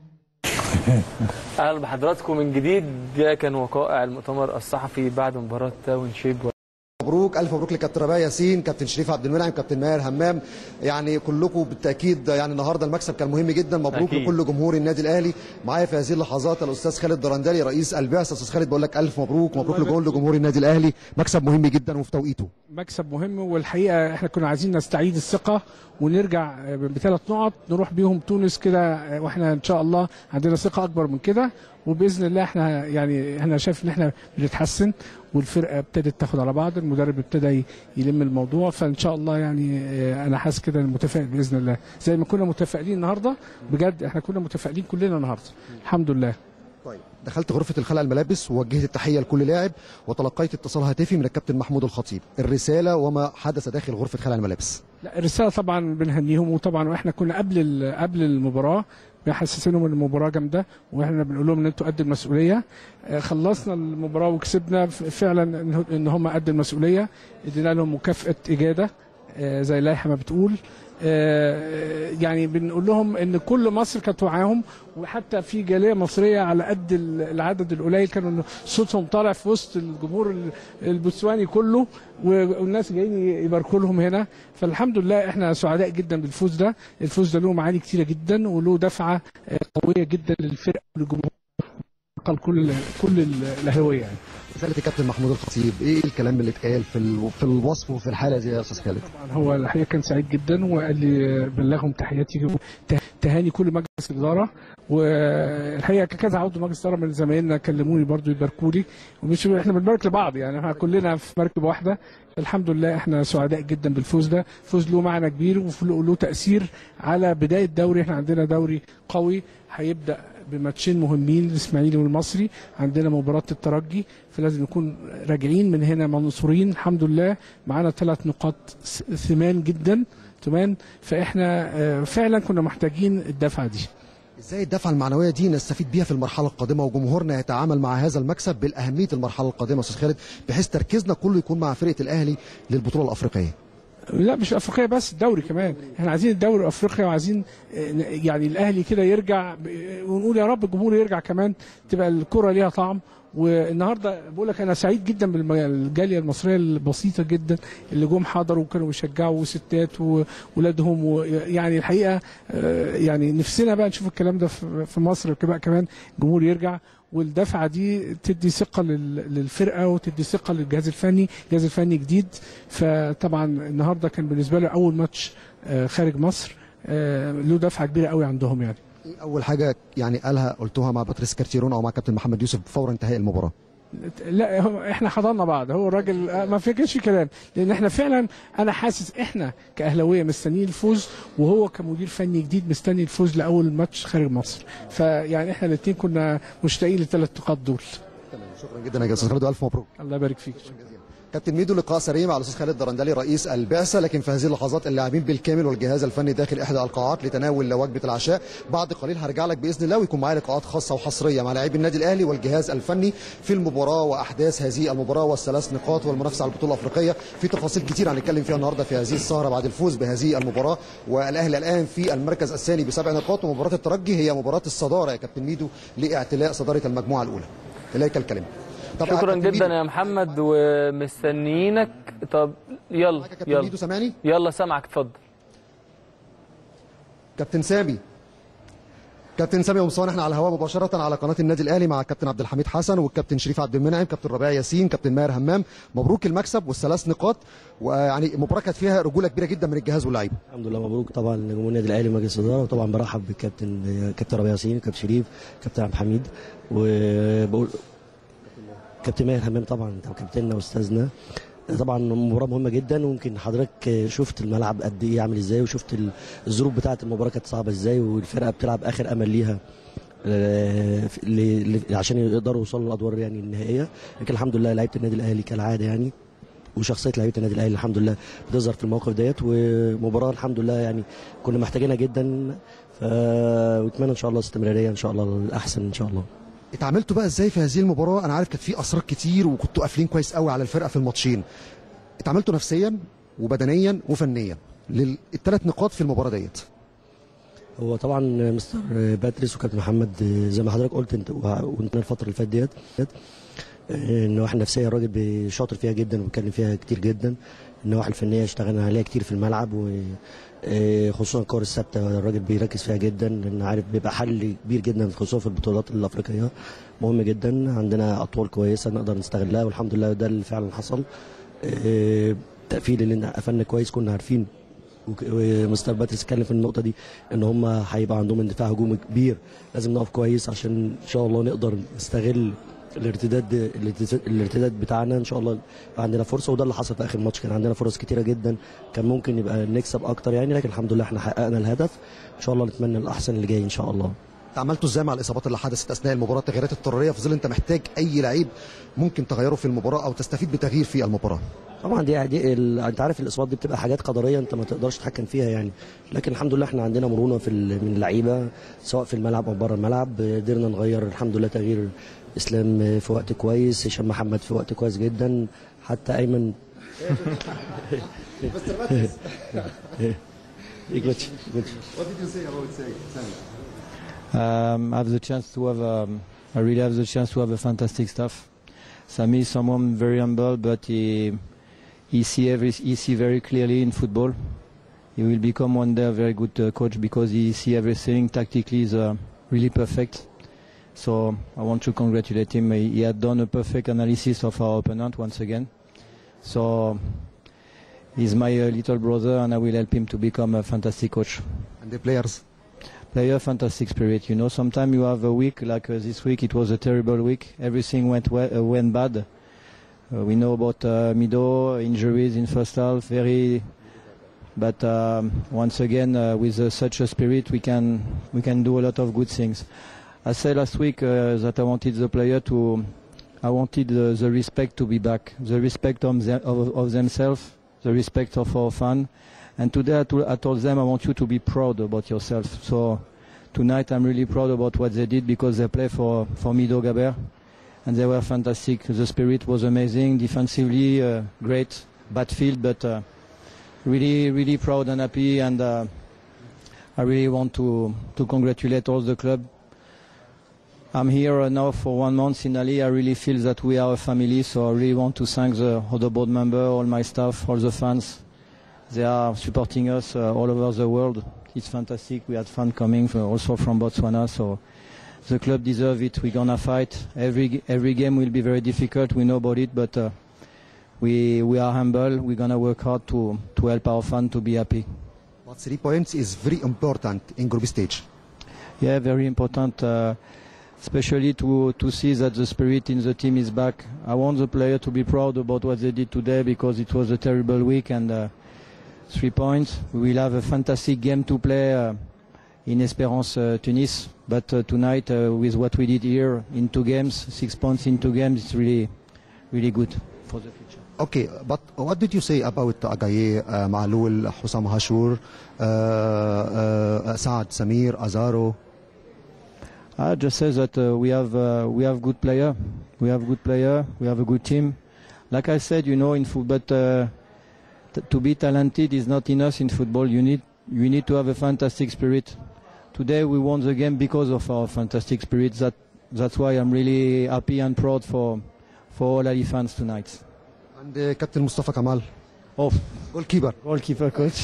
اهلا بحضراتكم من جديد ده كان وقائع المؤتمر الصحفي بعد مباراه تاون شيب مبروك الف مبروك لكابتن ربيع ياسين كابتن شريف عبد المنعم كابتن ماهر همام يعني كلكم بالتاكيد يعني النهارده المكسب كان مهم جدا مبروك أكيد. لكل جمهور النادي الاهلي معايا في هذه اللحظات الاستاذ خالد درندلي رئيس البعثه استاذ خالد بقول لك الف مبروك مبروك لكل جمهور النادي الاهلي مكسب مهم جدا وفي توقيته مكسب مهم والحقيقه احنا كنا عايزين نستعيد الثقه ونرجع بثلاث نقط نروح بيهم تونس كده واحنا ان شاء الله عندنا ثقه اكبر من كده وباذن الله احنا يعني انا شايف ان احنا بنتحسن والفرقه ابتدت تاخد على بعض المدرب ابتدى يلم الموضوع فان شاء الله يعني اه، انا حاسس كده متفائل باذن الله زي ما كنا متفائلين النهارده بجد احنا كنا متفائلين كلنا النهارده الحمد لله طيب دخلت غرفه الخلع الملابس ووجهت التحيه لكل لاعب وتلقيت اتصال هاتفي من الكابتن محمود الخطيب الرساله وما حدث داخل غرفه خلع الملابس لا الرساله طبعا بنهنيهم وطبعا واحنا كنا قبل ال- قبل المباراه بنحسسينهم ان المباراه جامده واحنا بنقول لهم ان انتوا قد المسؤوليه آه، خلصنا المباراه وكسبنا ف- فعلا إن- ان هم قد المسؤوليه ادينا لهم مكافاه اجاده آه، زي اللائحه ما بتقول آه، يعني بنقول لهم ان كل مصر كانت معاهم وحتى في جاليه مصريه على قد ال- العدد القليل كانوا إن صوتهم طالع في وسط الجمهور ال- البوتسواني كله والناس جايين يباركوا لهم هنا فالحمد لله احنا سعداء جدا بالفوز ده الفوز ده له معاني كتيره جدا وله دفعه آه، قويه جدا للفرقه وللجمهور ثقه لكل كل ال- الاهلاويه يعني رساله الكابتن محمود الخطيب ايه الكلام اللي اتقال في ال- في الوصف وفي الحاله دي يا استاذ خالد هو الحقيقه كان سعيد جدا وقال لي بلغهم تحياتي وته- تهاني كل مجلس الاداره والحقيقه كذا عضو مجلس اداره من زمايلنا كلموني برضو يباركوا لي ومش احنا بنبارك لبعض يعني احنا كلنا في مركب واحده الحمد لله احنا سعداء جدا بالفوز ده فوز له معنى كبير وله تاثير على بدايه دوري احنا عندنا دوري قوي هيبدا بماتشين مهمين الاسماعيلي والمصري عندنا مباراه الترجي فلازم نكون راجعين من هنا منصورين الحمد لله معانا ثلاث نقاط س- ثمان جدا تمام فاحنا آه، فعلا كنا محتاجين الدفعه دي ازاي الدفعه المعنويه دي نستفيد بيها في المرحله القادمه وجمهورنا يتعامل مع هذا المكسب بالاهميه المرحله القادمه يا استاذ خالد بحيث تركيزنا كله يكون مع فرقه الاهلي للبطوله الافريقيه لا مش افريقيا بس الدوري كمان احنا عايزين الدوري افريقيا وعايزين آه، يعني الاهلي كده يرجع ب- ونقول يا رب الجمهور يرجع كمان تبقى الكره ليها طعم والنهارده بقول لك انا سعيد جدا بالجاليه المصريه البسيطه جدا اللي جم حضروا وكانوا بيشجعوا وستات واولادهم ويعني الحقيقه آه، يعني نفسنا بقى نشوف الكلام ده في في مصر بقى كمان الجمهور يرجع والدفعه دي تدي ثقه لل- للفرقه وتدي ثقه للجهاز الفني الجهاز الفني جديد فطبعا النهارده كان بالنسبه له اول ماتش آه، خارج مصر آه، له دفعه كبيره قوي عندهم يعني إيه اول حاجه يعني قالها قلتوها مع باتريس كارتيرون او مع كابتن محمد يوسف فور انتهاء المباراه لا هم احنا حضرنا بعض هو الراجل آه، ما فيكش كلام لان احنا فعلا انا حاسس احنا كاهلاويه مستنيين الفوز وهو كمدير فني جديد مستني الفوز لاول ماتش خارج مصر فيعني احنا الاثنين كنا مشتاقين للثلاث نقاط دول شكرا جدا يا استاذ خالد والف مبروك الله يبارك فيك كابتن ميدو لقاء سريع مع الاستاذ خالد درندلي رئيس البعثه لكن في هذه اللحظات اللاعبين بالكامل والجهاز الفني داخل احدى القاعات لتناول وجبه العشاء بعد قليل هرجع لك باذن الله ويكون معايا لقاءات خاصه وحصريه مع لاعبي النادي الاهلي والجهاز الفني في المباراه واحداث هذه المباراه والثلاث نقاط والمنافسه على البطوله الافريقيه في تفاصيل كتير هنتكلم فيها النهارده في هذه السهره بعد الفوز بهذه المباراه والاهلي الان في المركز الثاني بسبع نقاط ومباراه الترجي هي مباراه الصداره يا كابتن ميدو لاعتلاء صداره المجموعه الاولى اليك الكلمه طبعا شكرا كابتن جدا ميدو- يا محمد ومستنيينك طب يلا كابتن يلا ميدو سامعني يلا سامعك اتفضل كابتن سامي كابتن سامي قمصان احنا على الهواء مباشره على قناه النادي الاهلي مع الكابتن عبد الحميد حسن والكابتن شريف عبد المنعم كابتن ربيع ياسين كابتن ماهر همام مبروك المكسب والثلاث نقاط ويعني مباراه كانت فيها رجوله كبيره جدا من الجهاز واللعيبه الحمد لله مبروك طبعا لجمهور النادي الاهلي ومجلس الاداره وطبعا برحب بالكابتن كابتن ربيع ياسين كابتن شريف كابتن عبد الحميد وبقول كابتن ماهر همام طبعا انت كابتننا واستاذنا طبعا مباراه مهمه جدا ويمكن حضرتك شفت الملعب قد ايه عامل ازاي وشفت الظروف بتاعه المباراه كانت صعبه ازاي والفرقه بتلعب اخر امل ليها آه، ل- ل- عشان يقدروا يوصلوا للادوار يعني النهائيه لكن الحمد لله لعيبه النادي الاهلي كالعاده يعني وشخصيه لعيبه النادي الاهلي الحمد لله بتظهر في المواقف ديت ومباراه الحمد لله يعني كنا محتاجينها جدا ف واتمنى ان شاء الله استمراريه ان شاء الله الاحسن ان شاء الله اتعاملتوا بقى ازاي في هذه المباراه انا عارف كانت في اسرار كتير وكنتوا قافلين كويس قوي على الفرقه في الماتشين اتعاملتوا نفسيا وبدنيا وفنيا للثلاث نقاط في المباراه ديت هو طبعا مستر باتريس وكابتن محمد زي ما حضرتك قلت انت وانت الفتره اللي فاتت ديت النواحي النفسيه الراجل شاطر فيها جدا وبيتكلم فيها كتير جدا النواحي الفنيه اشتغلنا عليها كتير في الملعب و آه، خصوصا الكور الثابته الراجل بيركز فيها جدا لان عارف بيبقى حل كبير جدا خصوصا في البطولات الافريقيه مهم جدا عندنا اطوال كويسه نقدر نستغلها والحمد لله ده اللي فعلا حصل آه، التقفيل اللي قفلنا كويس كنا عارفين وك- ومستر باتريس اتكلم في النقطه دي ان هم هيبقى عندهم اندفاع هجومي كبير لازم نقف كويس عشان ان شاء الله نقدر نستغل الارتداد الارتداد- الارتداد بتاعنا ان شاء الله يبقى عندنا فرصه وده اللي حصل في اخر ماتش كان عندنا فرص كتيره جدا كان ممكن يبقى نكسب اكتر يعني لكن الحمد لله احنا حققنا الهدف ان شاء الله نتمنى الاحسن اللي جاي ان شاء الله تعاملتوا ازاي مع الاصابات اللي حدثت اثناء المباراه التغييرات اضطراريه في ظل انت محتاج اي لعيب ممكن تغيره في المباراه او تستفيد بتغيير في المباراه طبعا دي, دي ال... انت عارف الاصابات دي بتبقى حاجات قدريه انت ما تقدرش تتحكم فيها يعني لكن الحمد لله احنا عندنا مرونه في ال... من اللعيبه سواء في الملعب او بره الملعب قدرنا نغير الحمد لله تغيير اسلام في وقت كويس هشام محمد في وقت كويس جدا حتى ايمن Good, good. What did you say about Sammy? Um, I have the chance to have, um, I really have the chance to have a fantastic staff. Sami is someone very humble, but he he see every he see very clearly in football. He will become one day a very good uh, coach because he see everything tactically is uh, really perfect. So I want to congratulate him. He, he had done a perfect analysis of our opponent once again. So he's my uh, little brother, and I will help him to become a fantastic coach. And the players? Player, fantastic spirit. You know, sometimes you have a week like uh, this week. It was a terrible week. Everything went we- uh, went bad. Uh, we know about uh, Mido injuries in first half. Very, but um, once again, uh, with uh, such a spirit, we can we can do a lot of good things. I said last week uh, that I wanted the player to, I wanted uh, the respect to be back, the respect of, them, of, of themselves, the respect of our fan. And today I, to- I told them I want you to be proud about yourself. So tonight I'm really proud about what they did because they play for, for Mido Gaber and they were fantastic. The spirit was amazing, defensively uh, great, bad field, but uh, really, really proud and happy. And uh, I really want to, to congratulate all the club. I'm here uh, now for one month in Ali. I really feel that we are a family, so I really want to thank the other board member, all my staff, all the fans. They are supporting us uh, all over the world. It's fantastic. We had fun coming from, also from Botswana, so the club deserves it. We're gonna fight. Every every game will be very difficult. We know about it, but uh, we we are humble. We're gonna work hard to to help our fans to be happy. But three points is very important in group stage. Yeah, very important, uh, especially to to see that the spirit in the team is back. I want the player to be proud about what they did today because it was a terrible week and uh, three points. We will have a fantastic game to play uh, in Esperance uh, Tunis, but uh, tonight uh, with what we did here in two games, six points in two games, it's really really good for the future. Okay, but what did you say about Agaye, uh, Ma'lul, Hussam Hashur, uh, uh, Saad Samir, Azaro? I just say that uh, we have uh, we have good player, we have good player, we have a good team. Like I said, you know, in football, but uh, t- to be talented is not enough in football. You need you need to have a fantastic spirit. Today we won the game because of our fantastic spirit. That that's why I'm really happy and proud for for all Ali fans tonight. And uh, Captain Mustafa Kamal. Oh, goalkeeper. Goalkeeper coach.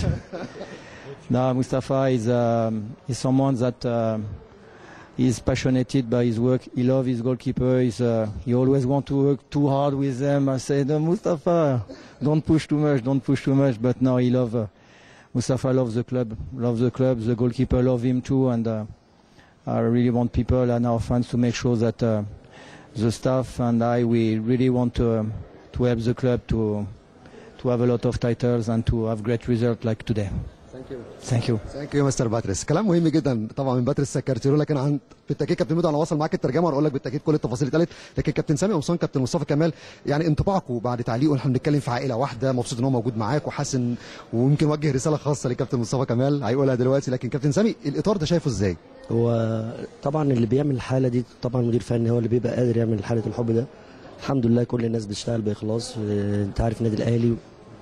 no, Mustafa is um, is someone that um, is passionate by his work. He loves his goalkeeper. He's, uh, he always want to work too hard with them. I said, "Uh, Mustafa, don't push too much, don't push too much. But now he love. Uh, Mustafa loves the club, loves the club. The goalkeeper love him too, and uh, I really want people and our fans to make sure that uh, the staff and I we really want to um, to help the club to to have a lot of titles and to have great results like today. Thank you. Thank you. ثانك يو مستر باتريس كلام مهم جدا طبعا من باتريس سكرتيرو لكن عن بالتاكيد كابتن ميدو انا واصل معاك الترجمه وهقول لك بالتاكيد كل التفاصيل اللي اتقالت لكن كابتن سامي قمصان كابتن مصطفى كمال يعني انطباعكم بعد تعليقه احنا بنتكلم في عائله واحده مبسوط ان هو موجود معاك وحاسس ان ويمكن وجه رساله خاصه لكابتن مصطفى كمال هيقولها دلوقتي لكن كابتن سامي الاطار ده شايفه ازاي؟ هو طبعا اللي بيعمل الحاله دي طبعا مدير فني هو اللي بيبقى قادر يعمل حاله الحب ده الحمد لله كل الناس بتشتغل باخلاص آه، انت عارف النادي الاهلي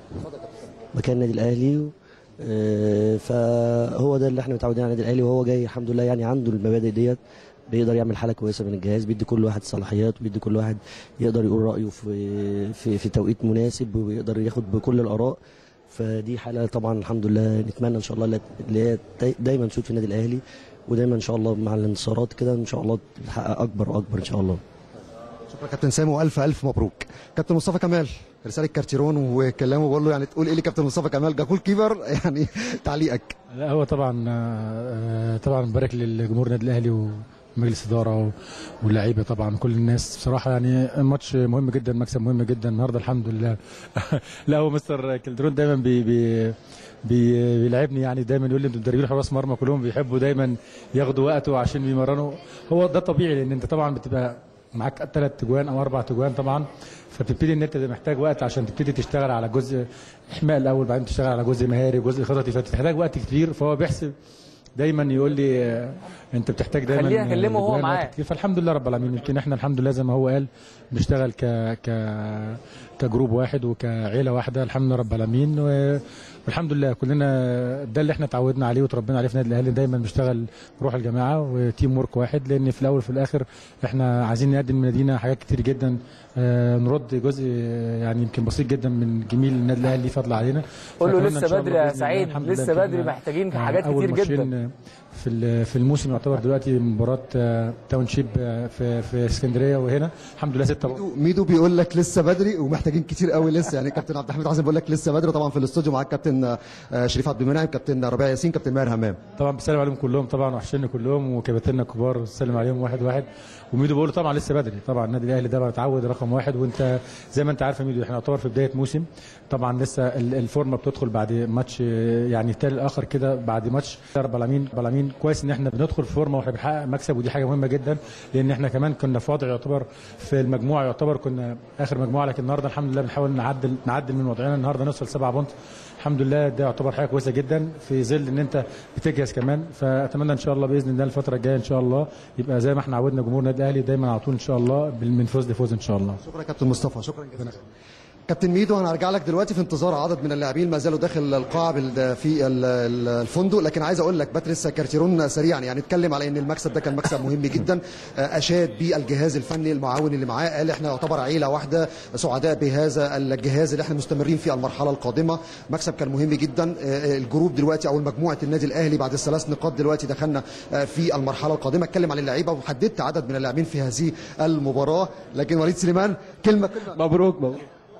مكان النادي الاهلي آه، فهو ده اللي احنا متعودين على النادي الاهلي وهو جاي الحمد لله يعني عنده المبادئ ديت بيقدر يعمل حاله كويسه من الجهاز بيدي كل واحد صلاحيات وبيدي كل واحد يقدر يقول رايه في في في توقيت مناسب ويقدر ياخد بكل الاراء فدي حاله طبعا الحمد لله نتمنى ان شاء الله اللي هي داي- دايما تشوف في النادي الاهلي ودايما ان شاء الله مع الانتصارات كده ان شاء الله تحقق اكبر واكبر ان شاء الله شكرا كابتن سامي والف الف مبروك كابتن مصطفى كمال رساله كارتيرون وكلامه بقول له يعني تقول ايه لكابتن مصطفى كمال جاكول كيبر يعني تعليقك لا هو طبعا آه، طبعا مبارك للجمهور النادي الاهلي ومجلس اداره واللعيبه طبعا كل الناس بصراحه يعني ماتش مهم جدا مكسب مهم جدا النهارده الحمد لله لا هو مستر كيلدرون دايما بي بي بي بيلعبني يعني دايما يقول لي انتوا مدربين حراس مرمى كلهم بيحبوا دايما ياخدوا وقته عشان بيمرنوا هو ده طبيعي لان انت طبعا بتبقى معاك ثلاث تجوان او اربع تجوان طبعا فبتبتدي ان انت محتاج وقت عشان تبتدي تشتغل على جزء احماء الاول بعدين تشتغل على جزء مهاري وجزء خططي فبتحتاج وقت كتير فهو بيحسب دايما يقول لي آه، انت بتحتاج دايما خليه أكلمه وهو جوان وقت معاه. كتير فالحمد لله رب العالمين يمكن احنا الحمد لله زي ما هو قال بنشتغل ك ك كجروب واحد وكعيله واحده الحمد لله رب العالمين و- والحمد لله كلنا ده اللي احنا اتعودنا عليه وتربينا عليه في النادي الاهلي دايما بنشتغل روح الجماعه وتيم ورك واحد لان في الاول وفي الاخر احنا عايزين نقدم للمدينه حاجات كتير جدا آه، نرد جزء آه، يعني يمكن بسيط جدا من جميل النادي الاهلي فضل علينا قول له فأتمنى إن لسه شاء بدري الله يا بإذن الله سعيد الحمد لله لسه يمكن بدري محتاجين آه، حاجات أول كتير ماتشين، جدا آه، في ال- في الموسم يعتبر دلوقتي مباراه آه، تاون شيب آه، في في اسكندريه وهنا الحمد لله ستة ميدو بيقول لك لسه بدري ومحتاجين كتير قوي لسه يعني كابتن عبد الحميد حسن بيقول لك لسه بدري طبعا في الاستوديو معاك كابتن آه، شريف عبد المنعم كابتن ربيع ياسين كابتن ماهر همام طبعا بسلم عليهم كلهم طبعا وحشني كلهم وكباتننا الكبار بسلم عليهم واحد واحد وميدو بيقول طبعا لسه بدري طبعا النادي الاهلي ده متعود رقم واحد وانت زي ما انت عارف يا ميدو احنا نعتبر في بدايه موسم طبعا لسه ال- الفورمه بتدخل بعد ماتش آه، يعني تالي الاخر كده بعد ماتش رب العالمين رب العالمين كويس ان احنا بندخل في فورمه واحنا بنحقق مكسب ودي حاجه مهمه جدا لان احنا كمان كنا في وضع يعتبر في المجموعه يعتبر كنا اخر مجموعه لكن النهارده الحمد لله بنحاول نعدل نعدل من وضعنا النهارده نوصل سبعة بونت الحمد لله ده يعتبر حاجه كويسه جدا في ظل ان انت بتجهز كمان فاتمنى ان شاء الله باذن الله الفتره الجايه ان شاء الله يبقى زي ما احنا عودنا جمهور النادي الاهلي دايما على طول ان شاء الله بال- من فوز لفوز ان شاء الله شكرا كابتن مصطفى شكرا جدا كابتن ميدو انا هرجع لك دلوقتي في انتظار عدد من اللاعبين ما زالوا داخل القاعه بال- في ال- ال- الفندق لكن عايز اقول لك باتريس كارتيرون سريعا يعني اتكلم على ان المكسب ده كان مكسب مهم جدا آه، اشاد بالجهاز الفني المعاون اللي معاه قال احنا يعتبر عيله واحده سعداء بهذا الجهاز اللي احنا مستمرين في المرحله القادمه مكسب كان مهم جدا آه، الجروب دلوقتي او مجموعه النادي الاهلي بعد الثلاث نقاط دلوقتي دخلنا آه، في المرحله القادمه اتكلم عن اللعيبه وحددت عدد من اللاعبين في هذه المباراه لكن وليد سليمان كلمه كلمه مبروك مبروك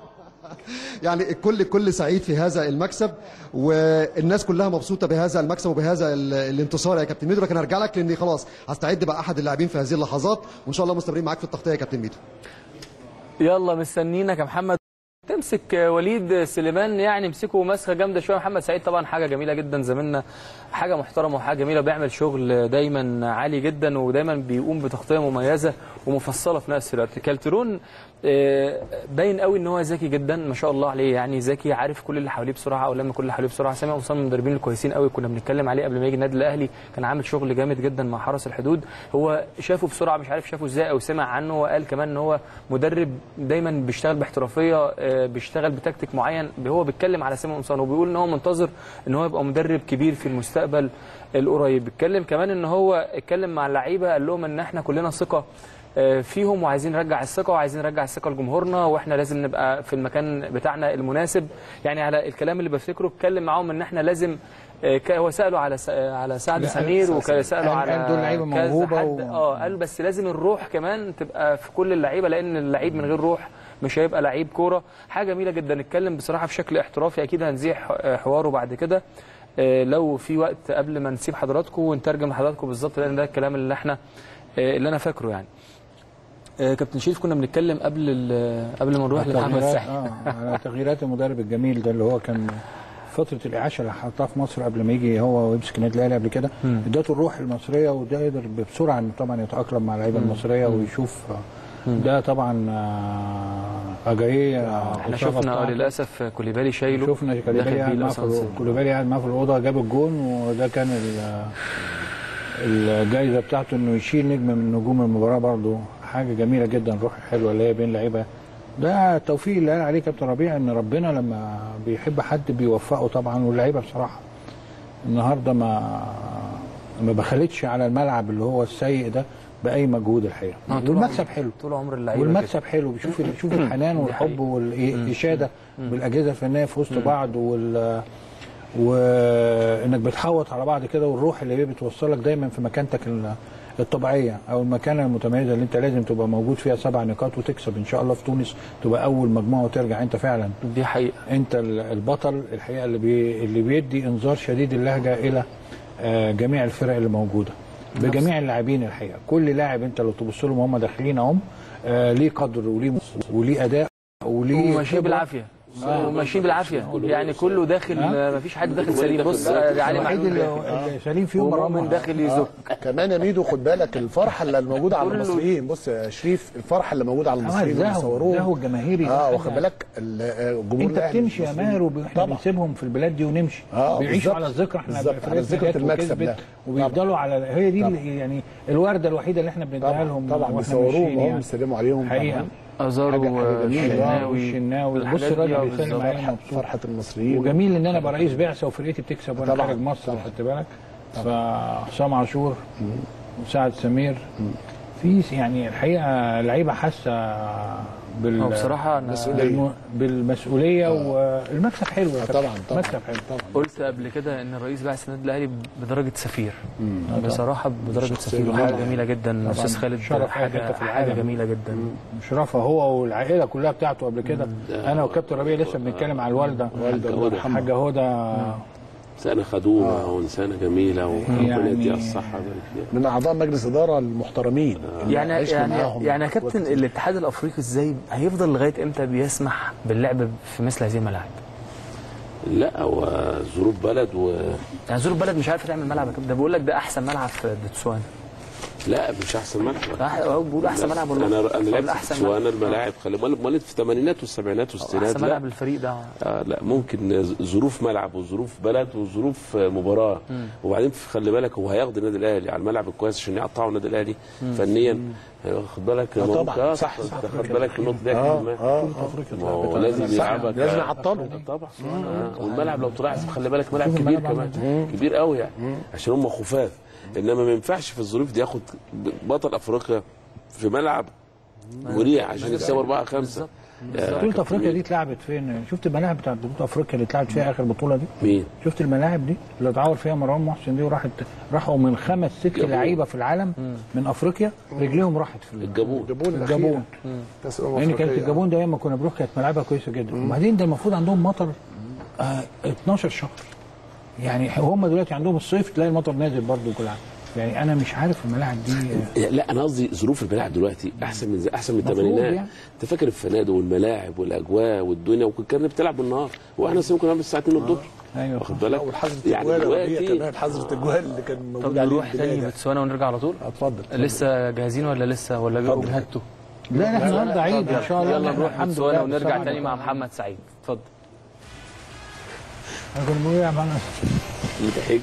يعني الكل الكل سعيد في هذا المكسب والناس كلها مبسوطه بهذا المكسب وبهذا ال- الانتصار يا كابتن ميدو لكن هرجع لك لاني خلاص هستعد بقى احد اللاعبين في هذه اللحظات وان شاء الله مستمرين معاك في التغطيه يا كابتن ميدو يلا مستنينك يا محمد تمسك وليد سليمان يعني امسكه مسكه جامده شويه محمد سعيد طبعا حاجه جميله جدا زميلنا حاجه محترمه وحاجه جميله بيعمل شغل دايما عالي جدا ودايما بيقوم بتغطيه مميزه ومفصله في نفس الوقت كالترون آه، باين قوي ان هو ذكي جدا ما شاء الله عليه يعني ذكي عارف كل اللي حواليه بسرعه او لما كل اللي حواليه بسرعه سامع قمصان من المدربين الكويسين قوي كنا بنتكلم عليه قبل ما يجي النادي الاهلي كان عامل شغل جامد جدا مع حرس الحدود هو شافه بسرعه مش عارف شافه ازاي او سمع عنه وقال كمان ان هو مدرب دايما بيشتغل باحترافيه آه، بيشتغل بتكتيك معين هو بيتكلم على سامي قمصان وبيقول ان هو منتظر ان هو يبقى مدرب كبير في المستقبل القريب بيتكلم كمان ان هو اتكلم مع اللعيبه قال لهم ان احنا كلنا ثقه آه، فيهم وعايزين نرجع الثقه وعايزين نرجع الثقه لجمهورنا واحنا لازم نبقى في المكان بتاعنا المناسب يعني على الكلام اللي بفتكره اتكلم معاهم ان احنا لازم آه، ك- هو سالوا على س- على سعد لا، سمير قال- وسالوا قال- على قال دول لعيبة كذا موهوبة حد. و- اه قال بس لازم الروح كمان تبقى في كل اللعيبه لان اللعيب من غير روح مش هيبقى لعيب كوره حاجه جميله جدا اتكلم بصراحه بشكل احترافي اكيد هنذيع ح- حواره بعد كده آه، لو في وقت قبل ما نسيب حضراتكم ونترجم لحضراتكم بالظبط لان ده الكلام اللي احنا آه، اللي انا فاكره يعني آه، كابتن شريف كنا بنتكلم قبل ال- قبل ما نروح لمحمد تغييرات- سعيد اه على تغييرات المدرب الجميل ده اللي هو كان فتره الاعاشه اللي حطها في مصر قبل ما يجي هو ويمسك النادي الاهلي قبل كده مم. اداته الروح المصريه وده قدر بسرعه انه طبعا يتاقلم مع اللعيبه مم. المصريه مم. ويشوف مم. ده طبعا آه، اجاييه احنا أسامة شفنا آه، بتاعته. للاسف كوليبالي شايله شفنا داخل كوليبالي بيه قاعد معاه في الأسانسير. الأوضة- كوليبالي قاعد معاه في الاوضه جاب الجون وده كان ال- الجائزه بتاعته انه يشيل نجم من نجوم المباراه برضه حاجه جميله جدا روح حلوه اللي هي بين لعيبه ده التوفيق اللي قال عليه كابتن ربيع ان ربنا لما بيحب حد بيوفقه طبعا واللعيبه بصراحه النهارده ما ما بخلتش على الملعب اللي هو السيء ده باي مجهود الحقيقه آه، طول والمكسب عمر- حلو طول عمر اللعيبه والمكسب حلو بيشوف بيشوف الحنان دي والحب حقيقة. والاشاده مم. بالاجهزه الفنيه في وسط مم. بعض وال وانك بتحوط على بعض كده والروح اللي هي بتوصلك دايما في مكانتك ال- الطبيعيه او المكانه المتميزه اللي انت لازم تبقى موجود فيها سبع نقاط وتكسب ان شاء الله في تونس تبقى اول مجموعه وترجع انت فعلا دي حقيقه انت ال- البطل الحقيقه اللي بي اللي بيدي انذار شديد اللهجه الى آه، جميع الفرق اللي موجوده بجميع اللاعبين الحقيقه كل لاعب انت لو تبص لهم هم داخلين اهم آه، ليه قدر وليه وليه اداء وليه وماشيين خبرة. بالعافيه آه. وماشيين بالعافيه يعني كله داخل آه. ما فيش حد داخل سليم بص آه، علي الوحيد معلول اللي داخل. اللي سليم فيهم ومؤمن مرمى. داخل يزك كمان يا ميدو خد بالك الفرحه اللي موجوده على كله- المصريين بص يا شريف الفرحه اللي موجوده على آه، المصريين اللي الزهو- بيصوروهم الزهو الجماهيري ده اه حاجة- واخد بالك ال- آه، جمهور انت الأهلي بتمشي يا المصريين. ماهر واحنا طبعا بنسيبهم في البلاد دي ونمشي آه، بيعيشوا بالظبط. على الذكرى احنا بالظبط، على فرقتنا ذكرى جت المكسب وكسبت ده. وبيفضلوا على هي دي طبعا. ال- يعني الورده الوحيده اللي احنا بنديها لهم طبعا واحنا بيصوروهم ماشيين هم يعني. بيسلموا عليهم حقيقه طبعا ازارو حاجة- حاجة جميلة. والشناوي والشناوي بص الحاجات دي، الراجل آه، بيسلم بالظبط. علينا مبسوط فرحه المصريين وجميل ان انا ابقى رئيس بعثه وفرقتي بتكسب وانا طبعاً، خارج مصر خدت بالك فحسام عاشور وسعد سمير في يعني الحقيقه لعيبه حاسه بال هو بصراحة أنا- بالم- بالمسؤوليه والمكسب حلو يا كابتن. طبعا طبعا مكسب حلو طبعا قلت قبل كده ان الرئيس بعث النادي الاهلي بدرجه سفير بصراحه بدرجه شخصية سفير وحاجه طبعاً. جميله جدا استاذ خالد شرف أي حاجه حتة في حاجه العالم. جميله جدا شرفه هو والعائله كلها بتاعته قبل كده انا وكابتن ربيع لسه بنتكلم على الوالده والدة هدى. حاجه هدى انسانه خدومه وانسانه جميله وربنا يعني- يديها الصحه ويبارك فيها. من اعضاء مجلس اداره المحترمين يعني عشنا يعني معاهم يعني يا كابتن الاتحاد الافريقي ازاي هيفضل لغايه امتى بيسمح باللعب في مثل هذه الملاعب؟ لا هو ظروف بلد و يعني ظروف بلد مش عارفه تعمل ملعب يا كابتن ده بيقول لك ده احسن ملعب في بوتسوانا لا مش احسن ملعب أح- هو بيقول احسن ملعب والله انا انا ولا لعبت في أحسن بوتسوانا الملاعب خلي بالك امال في الثمانينات والسبعينات والستينات احسن لا ملعب الفريق ده آه لا ممكن ظروف ملعب وظروف بلد وظروف مباراه مم. وبعدين خلي بالك هو هياخد النادي الاهلي على الملعب الكويس عشان يقطعوا النادي الاهلي فنيا واخد بالك آه ما هو- طبعاً. آه، صح، أنت صح. خد بالك في النقطه دي يا آه، كريم. آه، ما هو لازم صح، يلعبك لازم يعطلوا. طبعا آه، والملعب لو طلع خلي بالك ملعب كبير كمان كبير قوي يعني عشان هم خفاف انما ما ينفعش في الظروف دي ياخد بطل افريقيا في ملعب مريح عشان يكسبوا 4 5 بطولة افريقيا دي اتلعبت فين؟ شفت الملاعب بتاعت بطولة افريقيا اللي اتلعبت فيها اخر بطولة دي؟ مين؟ شفت الملاعب دي اللي اتعور فيها مروان محسن دي وراحت راحوا من خمس ست لعيبه في العالم في افريقيا رجليهم راحت في الجابون الجابون الجابون كاس أمم لان كانت أفريقيا. الجابون ده لما كنا بنروح كانت ملاعبها كويسه جدا وبعدين ده المفروض عندهم مطر آه 12 شهر يعني هم دلوقتي عندهم الصيف تلاقي المطر نازل برضه كل عام يعني انا مش عارف الملاعب دي لا انا قصدي ظروف الملاعب دلوقتي احسن من احسن من مفروض الثمانينات يعني. انت فاكر الفنادق والملاعب والاجواء والدنيا وكنا بتلعب بالنهار واحنا لسه ممكن نلعب الساء 2 الظهر ايوه واخد بالك والحظر يعني التجوال يا ربيع دلوقتي كمان حظر التجوال اللي كان طب موجود عليه نروح تاني البداية. بوتسوانا ونرجع على طول؟ اتفضل لسه جاهزين ولا لسه ولا اتفضل. جهدتوا؟ لا احنا النهارده عيد ان شاء الله يلا إحنا نروح الحمد بوتسوانا لله ونرجع بالسلامة. تاني مع محمد سعيد اتفضل انا كنت بقول يا معلم ضحكت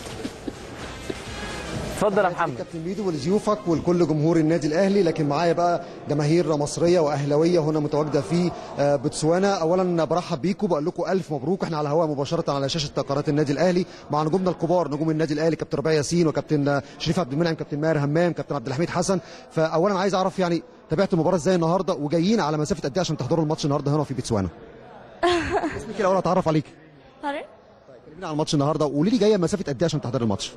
اتفضل يا محمد كابتن ميدو ولضيوفك ولكل جمهور النادي الاهلي لكن معايا بقى جماهير مصريه واهلاويه هنا متواجده في آه، بوتسوانا اولا برحب بيكم بقول لكم الف مبروك احنا على الهواء مباشره على شاشه قناه النادي الاهلي مع نجومنا الكبار نجوم النادي الاهلي كابتن ربيع ياسين وكابتن آه، شريف عبد المنعم كابتن ماهر همام كابتن عبد الحميد حسن فاولا عايز اعرف يعني تابعتوا المباراه ازاي النهارده وجايين على مسافه قد ايه عشان تحضروا الماتش النهارده هنا في بوتسوانا اسمك الاول اتعرف عليك Pardon? كلمينا على الماتش النهارده وقولي لي جايه مسافه قد ايه عشان تحضري الماتش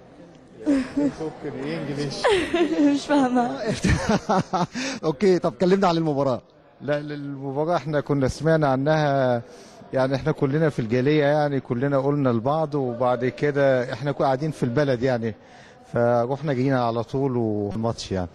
مش فاهمة اوكي طب كلمنا عن المباراه لا المباراة احنا كنا سمعنا عنها يعني احنا كلنا في الجالية يعني كلنا قلنا لبعض وبعد كده احنا كنا قاعدين في البلد يعني فروحنا جينا على طول والماتش يعني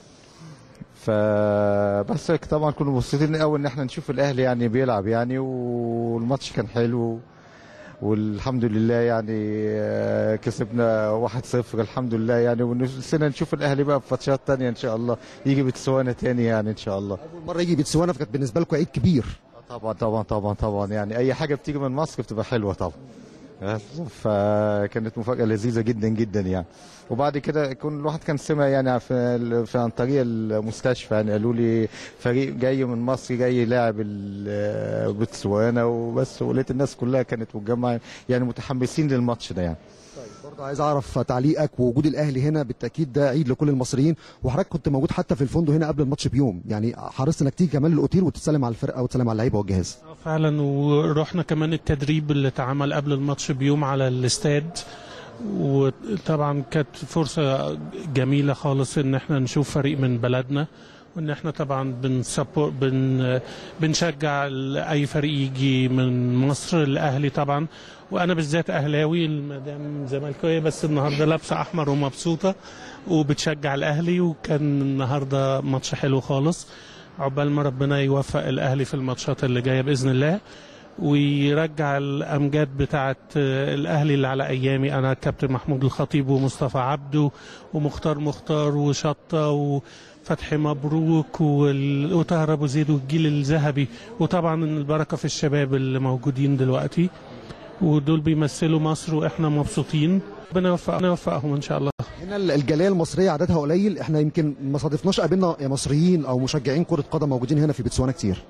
فبس طبعا كنا مبسوطين قوي ان احنا نشوف الاهلي يعني بيلعب يعني والماتش كان حلو والحمد لله يعني آه، كسبنا 1-0 الحمد لله يعني ونفسنا نشوف الاهلي بقى في ماتشات تانية ان شاء الله يجي بتسوانا تاني يعني ان شاء الله اول مره يجي بتسوانا فكانت بالنسبه لكم عيد كبير طبعا طبعا طبعا طبعا يعني اي حاجه بتيجي من مصر بتبقى حلوه طبعا فكانت مفاجاه لذيذه جدا جدا يعني وبعد كده كل الواحد كان سمع يعني في, في عن طريق المستشفى يعني قالوا لي فريق جاي من مصر جاي يلاعب ال- بوتسوانا وبس ولقيت الناس كلها كانت متجمعه يعني متحمسين للماتش ده يعني برضه عايز اعرف تعليقك ووجود الاهلي هنا بالتاكيد ده عيد لكل المصريين وحضرتك كنت موجود حتى في الفندق هنا قبل الماتش بيوم يعني حرصت انك تيجي كمان الاوتيل وتسلم على الفرقه وتسلم على اللعيبه والجهاز فعلا ورحنا كمان التدريب اللي اتعمل قبل الماتش بيوم على الاستاد وطبعا كانت فرصة جميلة خالص ان احنا نشوف فريق من بلدنا وان احنا طبعا بنسبور بن بنشجع ال- اي فريق يجي من مصر الاهلي طبعا وانا بالذات اهلاوي المدام زملكاويه بس النهارده لابسه احمر ومبسوطه وبتشجع الاهلي وكان النهارده ماتش حلو خالص عقبال ما ربنا يوفق الاهلي في الماتشات اللي جايه باذن الله ويرجع الامجاد بتاعه الاهلي اللي على ايامي انا كابتن محمود الخطيب ومصطفى عبده ومختار مختار وشطه وفتحي مبروك وال- وطاهر ابو زيد والجيل الذهبي وطبعا البركه في الشباب اللي موجودين دلوقتي ودول بيمثلوا مصر واحنا مبسوطين ربنا يوفقنا يوفقهم ان شاء الله هنا الجاليه المصريه عددها قليل احنا يمكن ما صادفناش قابلنا يا مصريين او مشجعين كره قدم موجودين هنا في بتسوانا كتير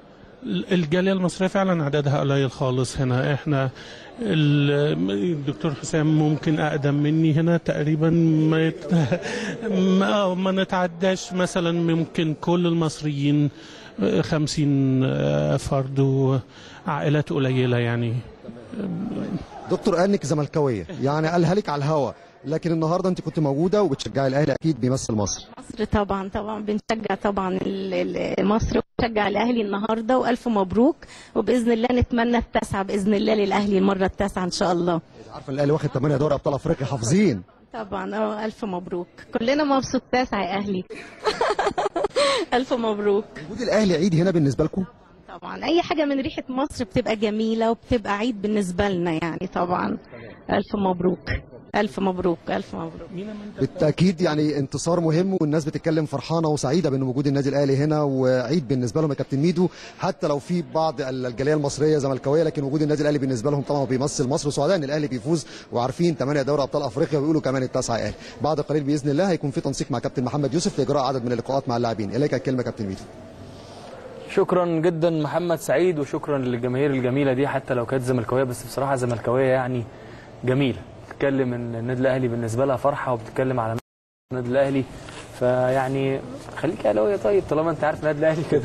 الجاليه المصريه فعلا عددها قليل خالص هنا احنا ال- الدكتور حسام ممكن اقدم مني هنا تقريبا ما يت... ما, ما نتعداش مثلا ممكن كل المصريين خمسين فرد وعائلات قليله يعني دكتور قال انك زملكاويه يعني قالها لك على الهوا لكن النهارده انت كنت موجوده وبتشجعي الاهلي اكيد بيمثل مصر مصر طبعا طبعا بنشجع طبعا ال- ال- مصر وبنشجع الاهلي النهارده والف مبروك وباذن الله نتمنى التاسعه باذن الله للاهلي المره التاسعه ان شاء الله عارفه ان الاهلي واخد 8 دوري ابطال افريقيا حافظين طبعا اه الف مبروك كلنا مبسوط تاسعه يا اهلي الف مبروك وجود الاهلي عيد هنا بالنسبه لكم طبعا اي حاجه من ريحه مصر بتبقى جميله وبتبقى عيد بالنسبه لنا يعني طبعا الف مبروك الف مبروك الف مبروك بالتاكيد يعني انتصار مهم والناس بتتكلم فرحانه وسعيده بان وجود النادي الاهلي هنا وعيد بالنسبه لهم يا كابتن ميدو حتى لو في بعض الجاليه المصريه زملكاويه لكن وجود النادي الاهلي بالنسبه لهم طبعا بيمثل مصر وسعداء ان الاهلي بيفوز وعارفين 8 دوري ابطال افريقيا وبيقولوا كمان التاسعه اهلي بعد قليل باذن الله هيكون في تنسيق مع كابتن محمد يوسف لاجراء عدد من اللقاءات مع اللاعبين اليك الكلمه كابتن ميدو شكرا جدا محمد سعيد وشكرا للجماهير الجميله دي حتى لو كانت زملكاويه بس بصراحه زملكاويه يعني جميله بتتكلم ان النادي الاهلي بالنسبه لها فرحه وبتتكلم على النادي الاهلي فيعني خليك اهلاويه طيب طالما انت عارف النادي الاهلي كده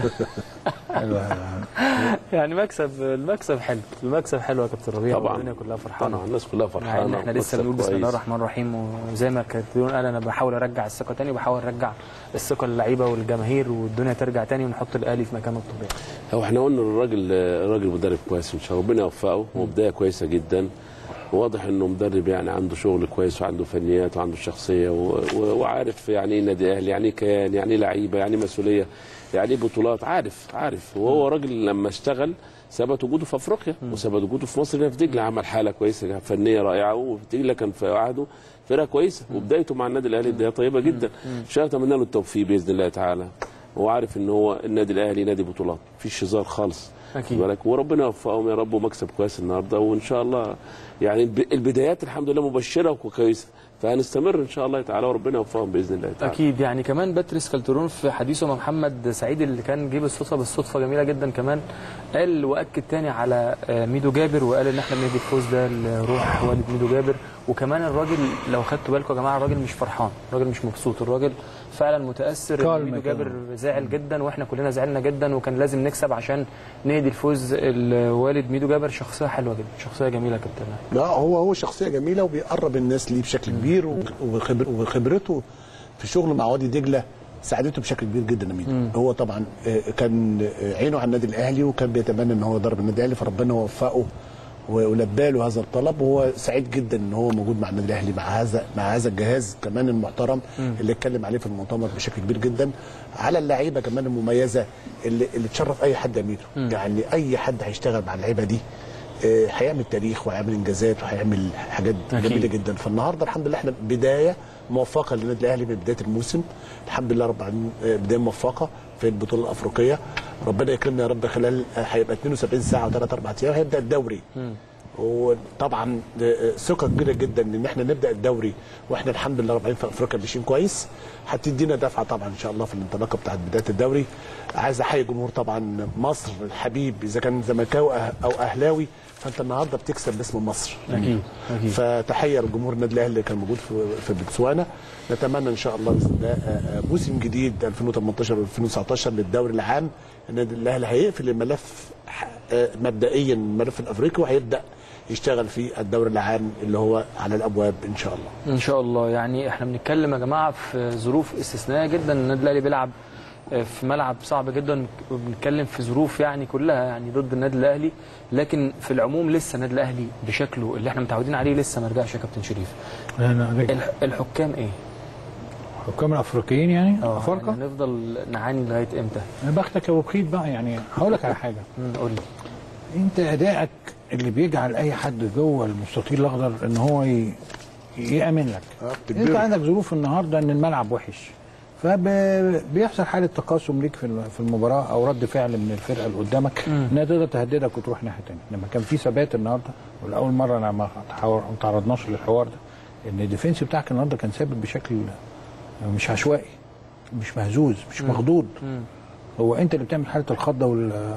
يعني مكسب المكسب حلو المكسب حلو يا كابتن ربيع طبعا. الدنيا كلها فرحانه طبعا الناس كلها مع فرحانه ان احنا لسه ومكسب بنقول بسم الله كويس. الرحمن الرحيم وزي ما كابتن قال انا بحاول ارجع الثقه تاني وبحاول ارجع الثقه للعيبه والجماهير والدنيا ترجع تاني ونحط الاهلي في مكانه الطبيعي هو احنا قلنا الراجل الراجل مدرب كويس ان شاء الله ربنا يوفقه وبدايه كويسه جدا واضح انه مدرب يعني عنده شغل كويس وعنده فنيات وعنده شخصيه و... و... وعارف يعني ايه نادي اهلي يعني ايه كيان يعني ايه لعيبه يعني إيه مسؤوليه يعني ايه بطولات عارف عارف وهو راجل لما اشتغل ثبت وجوده في افريقيا وثبت وجوده في مصر هنا في دجله عمل حاله كويسه فنيه رائعه وفي دجله كان في عهده فرقه كويسه وبدايته مع النادي الاهلي بدايه طيبه جدا ان شاء الله اتمنى له التوفيق باذن الله تعالى هو عارف ان هو النادي الاهلي نادي بطولات مفيش هزار خالص أكيد. بالك وربنا يوفقهم يا رب ومكسب كويس النهارده وان شاء الله يعني الب- البدايات الحمد لله مبشره وكويسه فهنستمر ان شاء الله تعالى وربنا يوفقهم باذن الله تعالى اكيد يعني كمان باتريس كالترون في حديثه مع محمد سعيد اللي كان جه بالصدفه بالصدفه جميله جدا كمان قال واكد تاني على آه، ميدو جابر وقال ان احنا بندي الفوز ده لروح والد ميدو جابر وكمان الراجل لو خدتوا بالكم يا جماعه الراجل مش فرحان الراجل مش مبسوط الراجل فعلا متاثر كالم إن ميدو كده. جابر زعل جدا واحنا كلنا زعلنا جدا وكان لازم نكسب عشان نهدي الفوز الوالد ميدو جابر شخصيه حلوه جدا شخصيه جميله يا كابتن لا هو هو شخصيه جميله وبيقرب الناس ليه بشكل كبير وخبر- وخبرته في شغله مع وادي دجله ساعدته بشكل كبير جدا يا ميدو هو طبعا آه، كان آه، عينه على النادي الاهلي وكان بيتمنى ان هو يضرب النادي الاهلي فربنا وفقه و- ولبى له هذا الطلب وهو سعيد جدا ان هو موجود مع النادي الاهلي مع هذا مع هذا الجهاز كمان المحترم اللي اتكلم عليه في المؤتمر بشكل كبير جدا على اللعيبه كمان المميزه اللي, اللي تشرف اي حد يا ميدو يعني اي حد هيشتغل مع اللعيبه دي آه، هيعمل تاريخ وهيعمل انجازات وهيعمل حاجات أكيد. جميله جدا فالنهارده الحمد لله احنا بدايه موفقه للنادي الاهلي من بدايه الموسم الحمد لله رب العالمين آه، بدايه موفقه في البطوله الافريقيه ربنا يكرمنا يا رب خلال آه، هيبقى 72 ساعه وثلاث اربع ايام هيبدا الدوري وطبعا آه، ثقه كبيره جدا ان احنا نبدا الدوري واحنا الحمد لله رب العالمين في افريقيا ماشيين كويس هتدينا دفعه طبعا ان شاء الله في الانطلاقه بتاعت بدايه الدوري عايز احيي جمهور طبعا مصر الحبيب اذا كان زملكاوي أه- او اهلاوي فانت النهارده بتكسب باسم مصر أكيد، أكيد. فتحيه لجمهور النادي الاهلي اللي كان موجود في في بوتسوانا نتمنى ان شاء الله باذن الله آه، آه، موسم جديد 2018 2019 للدوري العام النادي الاهلي هيقفل الملف آه، مبدئيا الملف الافريقي وهيبدا يشتغل في الدوري العام اللي هو على الابواب ان شاء الله ان شاء الله يعني احنا بنتكلم يا جماعه في ظروف استثنائيه جدا النادي الاهلي بيلعب في ملعب صعب جدا وبنتكلم في ظروف يعني كلها يعني ضد النادي الاهلي لكن في العموم لسه النادي الاهلي بشكله اللي احنا متعودين عليه لسه ما رجعش يا كابتن شريف الح- الحكام ايه؟ الحكام الافريقيين يعني اه افارقه يعني هنفضل نعاني لغايه امتى؟ انا بختك يا ابو بخيت بقى يعني هقول لك على حاجه قول لي انت ادائك اللي بيجعل اي حد جوه المستطيل الاخضر ان هو ي... يامن لك انت عندك ظروف النهارده ان الملعب وحش فبيحصل حاله تقاسم ليك في ال- في المباراه او رد فعل من الفرقه اللي قدامك انها تقدر تهددك وتروح ناحيه ثانيه لما كان في ثبات النهارده ولاول مره انا ما تحاور- ما تعرضناش للحوار ده ان الديفنس بتاعك النهارده كان ثابت بشكل مش عشوائي مش مهزوز مش مخضوض هو انت اللي بتعمل حاله الخضه وال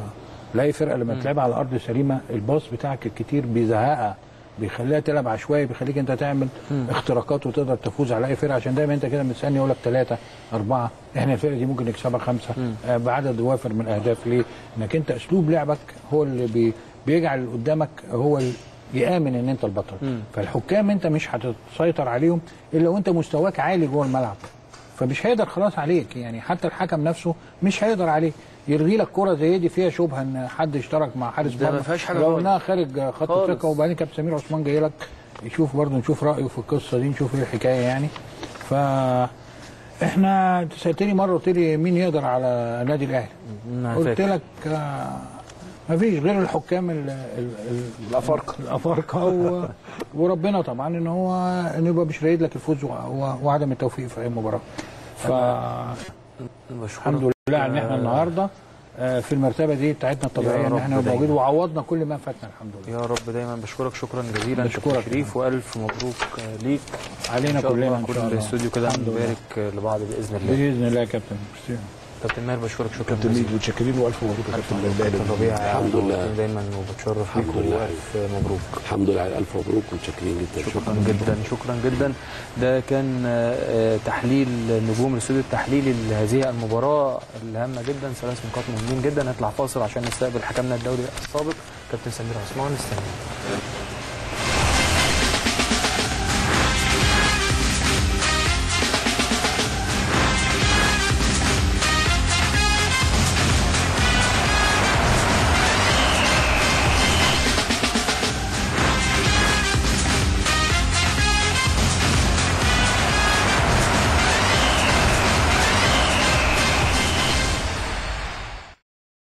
لا اي فرقه لما تلعب على ارض سليمه الباص بتاعك الكتير بيزهقها بيخليها تلعب عشوائي بيخليك انت تعمل اختراقات وتقدر تفوز على اي فرقه عشان دايما انت كده مستني يقول لك ثلاثه اربعه احنا الفرقه دي ممكن نكسبها خمسه آه بعدد وافر من الاهداف ليه؟ انك انت اسلوب لعبك هو اللي بي بيجعل اللي قدامك هو ال- يامن ان انت البطل فالحكام انت مش هتسيطر عليهم الا وانت مستواك عالي جوه الملعب فمش هيقدر خلاص عليك يعني حتى الحكم نفسه مش هيقدر عليك يلغي لك كره زي دي فيها شبهه ان حد اشترك مع حارس ده ما مرمى فيهاش حاجة لو خالص. انها خارج خط خالص. الثقه وبعدين كابتن سمير عثمان جاي لك يشوف برضه نشوف رايه في القصه دي نشوف ايه الحكايه يعني ف احنا أنت سالتني مره قلت لي مين يقدر على النادي الاهلي أنا قلت فاكر. لك آه، ما فيش غير الحكام ال- ال- ال- الافارقه الافارقه و- وربنا طبعا ان هو انه يبقى مش رايد لك الفوز و- و- وعدم التوفيق في اي مباراه ف الحمد لله ان احنا النهارده آه، في المرتبه دي بتاعتنا الطبيعيه يا ان رب احنا دايما. موجودين وعوضنا كل ما فاتنا الحمد لله يا رب دايما بشكرك شكرا جزيلا بشكرك. كابتن شريف والف مبروك آه، ليك علينا إن شاء الله كلنا إن شاء كل الله. الاستوديو كده الحمد لله. نبارك آه، لبعض باذن الله باذن الله يا كابتن ميرسي. كابتن ماهر بشكرك شكرا كابتن ميدو متشكرين والف مبروك يا كابتن الاهلي كابتن ربيع الحمد لله. نورتني دايما وبتشرف الحمد بيك لله. والف مبروك الحمد لله الف مبروك ومتشكرين جدا شكرا جدا شكرا جدا ده كان آه، آه، تحليل نجوم الاستوديو التحليلي لهذه المباراه الهامه جدا ثلاث نقاط مهمين جدا نطلع فاصل عشان نستقبل حكمنا الدوري السابق كابتن سمير عثمان استنى